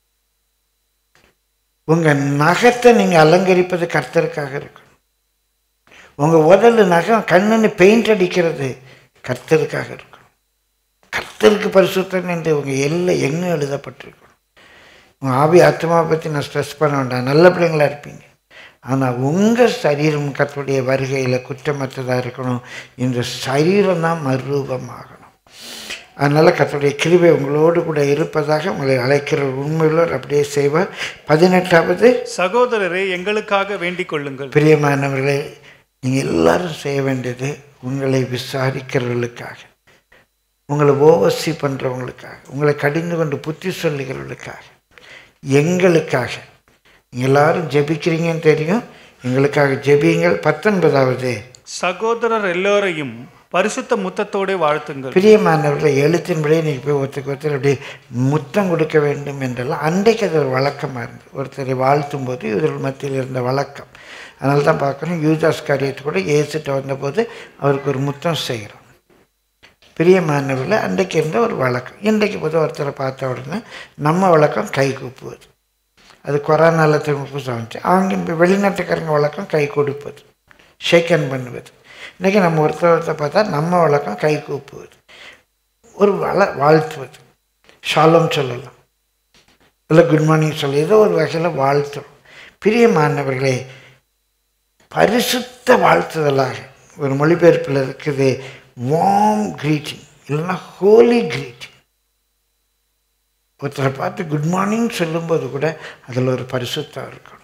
உங்கள் நகத்தை நீங்கள் அலங்கரிப்பது கர்த்தருக்காக இருக்கணும் உங்கள் உதடு நகம் கண்ணுன்னு பெயிண்ட் அடிக்கிறது கர்த்தருக்காக இருக்கணும் கர்த்தருக்கு பரிசுத்தம் என்று உங்கள் எல்லை எங்கும் எழுதப்பட்டிருக்கணும் உங்கள் ஆவி ஆத்மாவை பற்றி நான் ஸ்ட்ரெஸ் பண்ண வேண்டாம் நல்ல பிள்ளைங்களா இருப்பீங்க ஆனால் உங்கள் சரீரம் கர்த்தருடைய வருகையில் குற்றமற்றதாக இருக்கணும் இந்த சரீரம் தான் மறுரூபமாகணும் அதனால் கர்த்தருடைய கிருபை உங்களோடு கூட இருப்பதாக உங்களை அழைக்கிற உண்மையுள்ளவர் அப்படியே செய்வார் பதினெட்டாவது சகோதரரே எங்களுக்காக வேண்டிக் கொள்ளுங்கள் பிரியமானவர்களே நீங்கள் எல்லாரும் செய்ய வேண்டியது உங்களை விசாரிக்கிறவர்களுக்காக உங்களை ஓவர்சி பண்ணுறவங்களுக்காக உங்களை கடிந்து கொண்டு புத்தி சொல்லுகிறவர்களுக்காக எங்களுக்காக நீங்கள் எல்லாரும் ஜெபிக்கிறீங்கன்னு தெரியும் எங்களுக்காக ஜெபியுங்கள் பத்தொன்பதாவது சகோதரர் எல்லோரையும் பரிசுத்த முத்தத்தோடே வாழ்த்துங்கள் பிரியமானவர்களை எழுத்தின்படியே நீங்கள் போய் ஒருத்தருக்கு ஒருத்தர் அப்படி முத்தம் கொடுக்க வேண்டும் என்றெல்லாம் அன்றைக்கு அது ஒரு வழக்கமாக இருந்தது ஒருத்தரை வாழ்த்தும் போது இவர்கள் மத்தியில் இருந்த வழக்கம் அதனால தான் பார்க்கணும் யூதாஸ் காரியத்தை கூட ஏசுட்டு வந்தபோது அவருக்கு ஒரு முத்தம் செய்கிறோம் பிரியமானவர்களை அன்றைக்கு இருந்த ஒரு வழக்கம் இன்றைக்கு போது ஒருத்தரை பார்த்த உடனே நம்ம வழக்கம் கை கூப்புவது அது கொரோனாவில் திரும்ப வந்துச்சு அவங்க வெளிநாட்டுக்காரங்க வழக்கம் கை கொடுப்பது ஷேக் ஹேண்ட் பண்ணுவது இன்றைக்கி நம்ம ஒருத்தர் ஒருத்தர் பார்த்தா நம்ம வழக்கம் கை கூப்புவது ஒரு வள வாழ்த்துவது ஷாலம் சொல்லலாம் இல்லை குட் மார்னிங் சொல்ல ஏதோ ஒரு வகையில் வாழ்த்துறோம் பிரியமானவர்களே பரிசுத்த வாழ்த்துதலாக ஒரு மொழிபெயர்ப்பில் இருக்குது வார்ம் கிரீட்டிங் இல்லைன்னா ஹோலி கிரீட்டிங் ஒருத்தரை பார்த்து குட் மார்னிங் சொல்லும்போது கூட அதில் ஒரு பரிசுத்தம் இருக்கணும்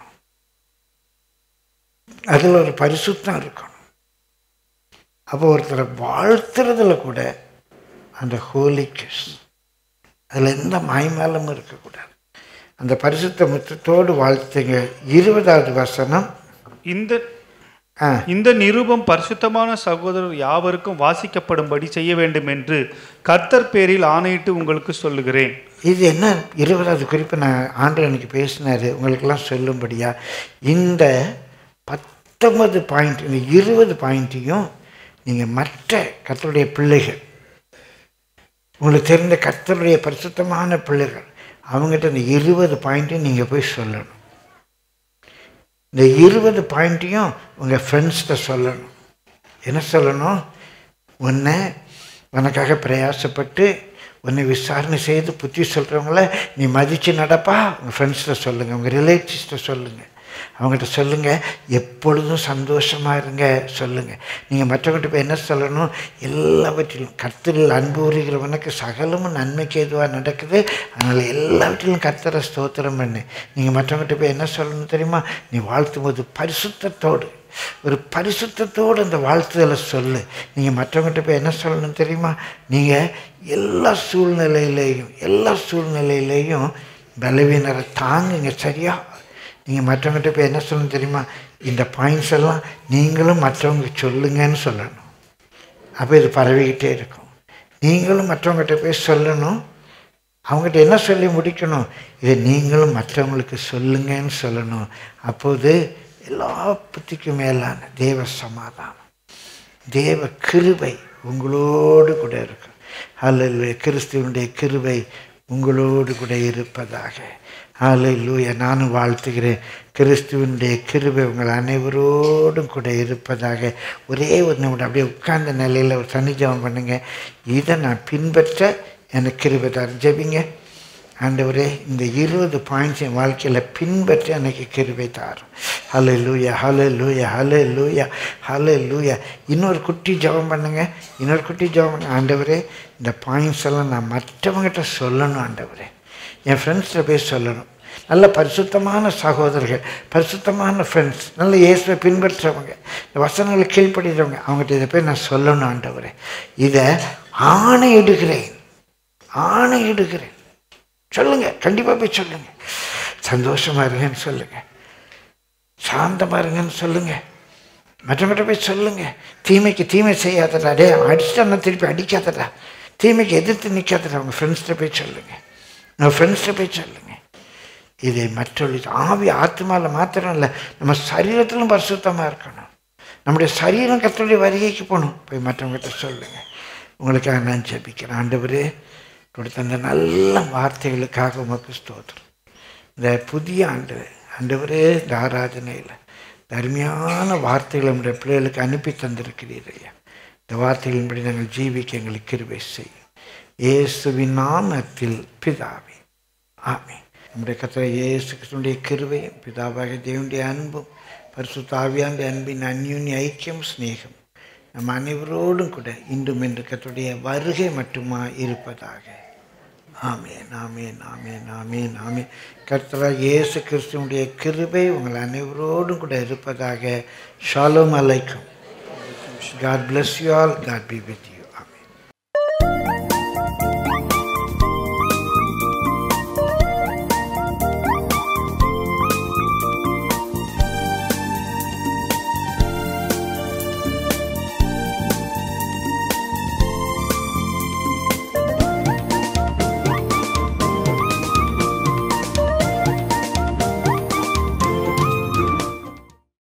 அதில் ஒரு பரிசுத்தம் இருக்கணும் அப்போ ஒருத்தரை வாழ்த்துறதுல கூட அந்த ஹோலி கிஸ் அதில் எந்த மாய்மாலமும் இருக்கக்கூடாது அந்த பரிசுத்த முத்தத்தோடு வாழ்த்துங்க இருபதாவது வசனம் இந்த ஆ இந்த நிருபம் பரிசுத்தமான சகோதரர் யாவருக்கும் வாசிக்கப்படும்படி செய்ய வேண்டும் என்று கர்த்தர் பேரில் ஆணையிட்டு உங்களுக்கு சொல்லுகிறேன் இது என்ன இருபதாவது குறிப்பு நான் ஆண்டு எனக்கு பேசினார் உங்களுக்கெல்லாம் சொல்லும்படியா இந்த பத்தொன்பது பாயிண்ட் இந்த இருபது பாயிண்ட்டையும் நீங்கள் மற்ற கர்த்தருடைய பிள்ளைகள் உங்களுக்கு தெரிந்த கர்த்தருடைய பரிசுத்தமான பிள்ளைகள் அவங்ககிட்ட இந்த இருபது பாயிண்ட்டையும் நீங்கள் போய் சொல்லணும் இந்த இருபது பாயிண்ட்டையும் உங்கள் ஃப்ரெண்ட்ஸ்கிட்ட சொல்லணும் என்ன சொல்லணும் உன்னை உனக்காக பிரயாசப்பட்டு உன்னை விசாரணை செய்து புத்தி சொல்கிறவங்கள நீ மதித்து நடப்பா உங்கள் ஃப்ரெண்ட்ஸ்கிட்ட சொல்லுங்கள் உங்கள் ரிலேட்டிவ்ஸ்கிட்ட சொல்லுங்கள் அவங்ககிட்ட சொல்லுங்கள் எப்பொழுதும் சந்தோஷமாக இருங்க சொல்லுங்கள் நீங்கள் மற்றவங்ககிட்ட போய் என்ன சொல்லணும் எல்லாவற்றிலும் கர்த்தரில் அன்பு உரிகிறவனுக்கு சகலமும் நன்மைக்கு எதுவாக நடக்குது அதனால் எல்லாவற்றிலும் கர்த்தரை ஸ்தோத்திரம் பண்ணு நீங்கள் மற்றவங்ககிட்ட போய் என்ன சொல்லணும் தெரியுமா நீ வாழ்த்தும் போது பரிசுத்தத்தோடு ஒரு பரிசுத்தத்தோடு அந்த வாழ்த்துதலை சொல்லு நீங்கள் மற்றவங்ககிட்ட போய் என்ன சொல்லணும் தெரியுமா நீங்கள் எல்லா சூழ்நிலையிலையும் எல்லா சூழ்நிலையிலையும் பலவீனரை தாங்குங்க சரியா நீங்கள் மற்றவங்ககிட்ட போய் என்ன சொல்லணும் தெரியுமா இந்த பாயிண்ட்ஸ் எல்லாம் நீங்களும் மற்றவங்களுக்கு சொல்லுங்கன்னு சொல்லணும் அப்போ இது பரவிக்கிட்டே இருக்கும் நீங்களும் மற்றவங்ககிட்ட போய் சொல்லணும் அவங்ககிட்ட என்ன சொல்லி முடிக்கணும் இதை நீங்களும் மற்றவங்களுக்கு சொல்லுங்கன்னு சொல்லணும் அப்போது எல்லா புத்திக்கும் மேலான தேவ சமாதானம் தேவ கிருபை உங்களோடு கூட இருக்கும் அல்ல கிறிஸ்துவனுடைய கிருபை உங்களோடு கூட இருப்பதாக அல்ல நானும் வாழ்த்துகிறேன் கிறிஸ்துவனுடைய கிருபை உங்கள் அனைவரோடும் கூட இருப்பதாக ஒரே ஒரு நிமிடம் அப்படியே உட்கார்ந்த நிலையில் ஒரு சன்னிஜபம் பண்ணுங்க இதை நான் பின்பற்ற எனக்கு கிருபை தர ஜெபிங்க ஆண்டவரே இந்த இருபது பாயிண்ட்ஸ் என் வாழ்க்கையில் பின்பற்றி எனக்கு கிருபை தாரும் ஹலே லூயா ஹலே லூயா ஹலே லூயா ஹலே லூயா இன்னொரு குட்டி ஜெபம் பண்ணுங்க இன்னொரு குட்டி ஜெபம் பண்ணுங்க ஆண்டவரே இந்த பாயிண்ட்ஸ் எல்லாம் நான் மற்றவங்ககிட்ட சொல்லணும் ஆண்டவரே என் ஃப்ரெண்ட்ஸில் போய் சொல்லணும் நல்ல பரிசுத்தமான சகோதரர்கள் பரிசுத்தமான ஃப்ரெண்ட்ஸ் நல்ல இயேசுவை பின்பற்றுறவங்க இந்த வசனங்களை கீழ்ப்படுகிறவங்க அவங்ககிட்ட இதை போய் நான் சொல்லணும் ஆண்டவரே இதை ஆணையிடுகிறேன் ஆணையிடுகிறேன் சொல்லுங்க கண்டிப்பாக போய் சொல்லுங்க சந்தோஷமா இருங்கன்னு சொல்லுங்க சாந்தமா இருங்கன்னு சொல்லுங்க மற்றவங்கிட்ட போய் சொல்லுங்க தீமைக்கு தீமை செய்யாதடா டே அடிச்சுட்டா திருப்பி அடிக்காதடா தீமைக்கு எதிர்த்து நிற்காதடா அவங்க ஃப்ரெண்ட்ஸ்கிட்ட போய் சொல்லுங்க நம்ம ஃப்ரெண்ட்ஸ்கிட்ட போய் சொல்லுங்க இதை மற்றொரு ஆவி ஆத்மாவில் மாத்திரம் இல்லை நம்ம சரீரத்திலும் பரிசுத்தமாக இருக்கணும் நம்முடைய சரீரம் கத்தருடைய வருகைக்கு போகணும் போய் மற்றவங்ககிட்ட சொல்லுங்க உங்களுக்காக நான் ஜெபிக்கிறேன் ஆண்டவரே கொடுத்த அந்த நல்ல வார்த்தைகளுக்காக உமக்கு ஸ்தோத்திரம் இந்த புதிய ஆண்டு ஆண்டவரே இந்த ஆராதனையில் இந்த அருமையான வார்த்தைகளை நம்முடைய பிள்ளைகளுக்கு அனுப்பி தந்திருக்கிறீர் ஐயா இந்த வார்த்தைகளின்படி நாங்கள் ஜீவிக்க எங்களுக்கு கிருபை செய்யும் இயேசுவின் நாமத்தில் பிதாவே ஆமே நம்முடைய கத்திர இயேசு கிறிஸ்துடைய கிருபையும் பிதாவாக தேவனுடைய அன்பும் பரிசுத்த ஆவியானுடைய அன்பின் அந்யுன்ய ஐக்கியம் சிநேகம் நம் அனைவரோடும் கூட இன்றும் என்று கத்துடைய வருகை மட்டுமா இருப்பதாக ஆமேன் ஆமேன் ஆமேன் ஆமேன் ஆமேன் கர்த்தராக இயேசு கிறிஸ்துவனுடைய கிருபை உங்கள் அனைவரோடும் கூட இருப்பதாக ஷாலோம் அலைக்கும் God bless you all God be with you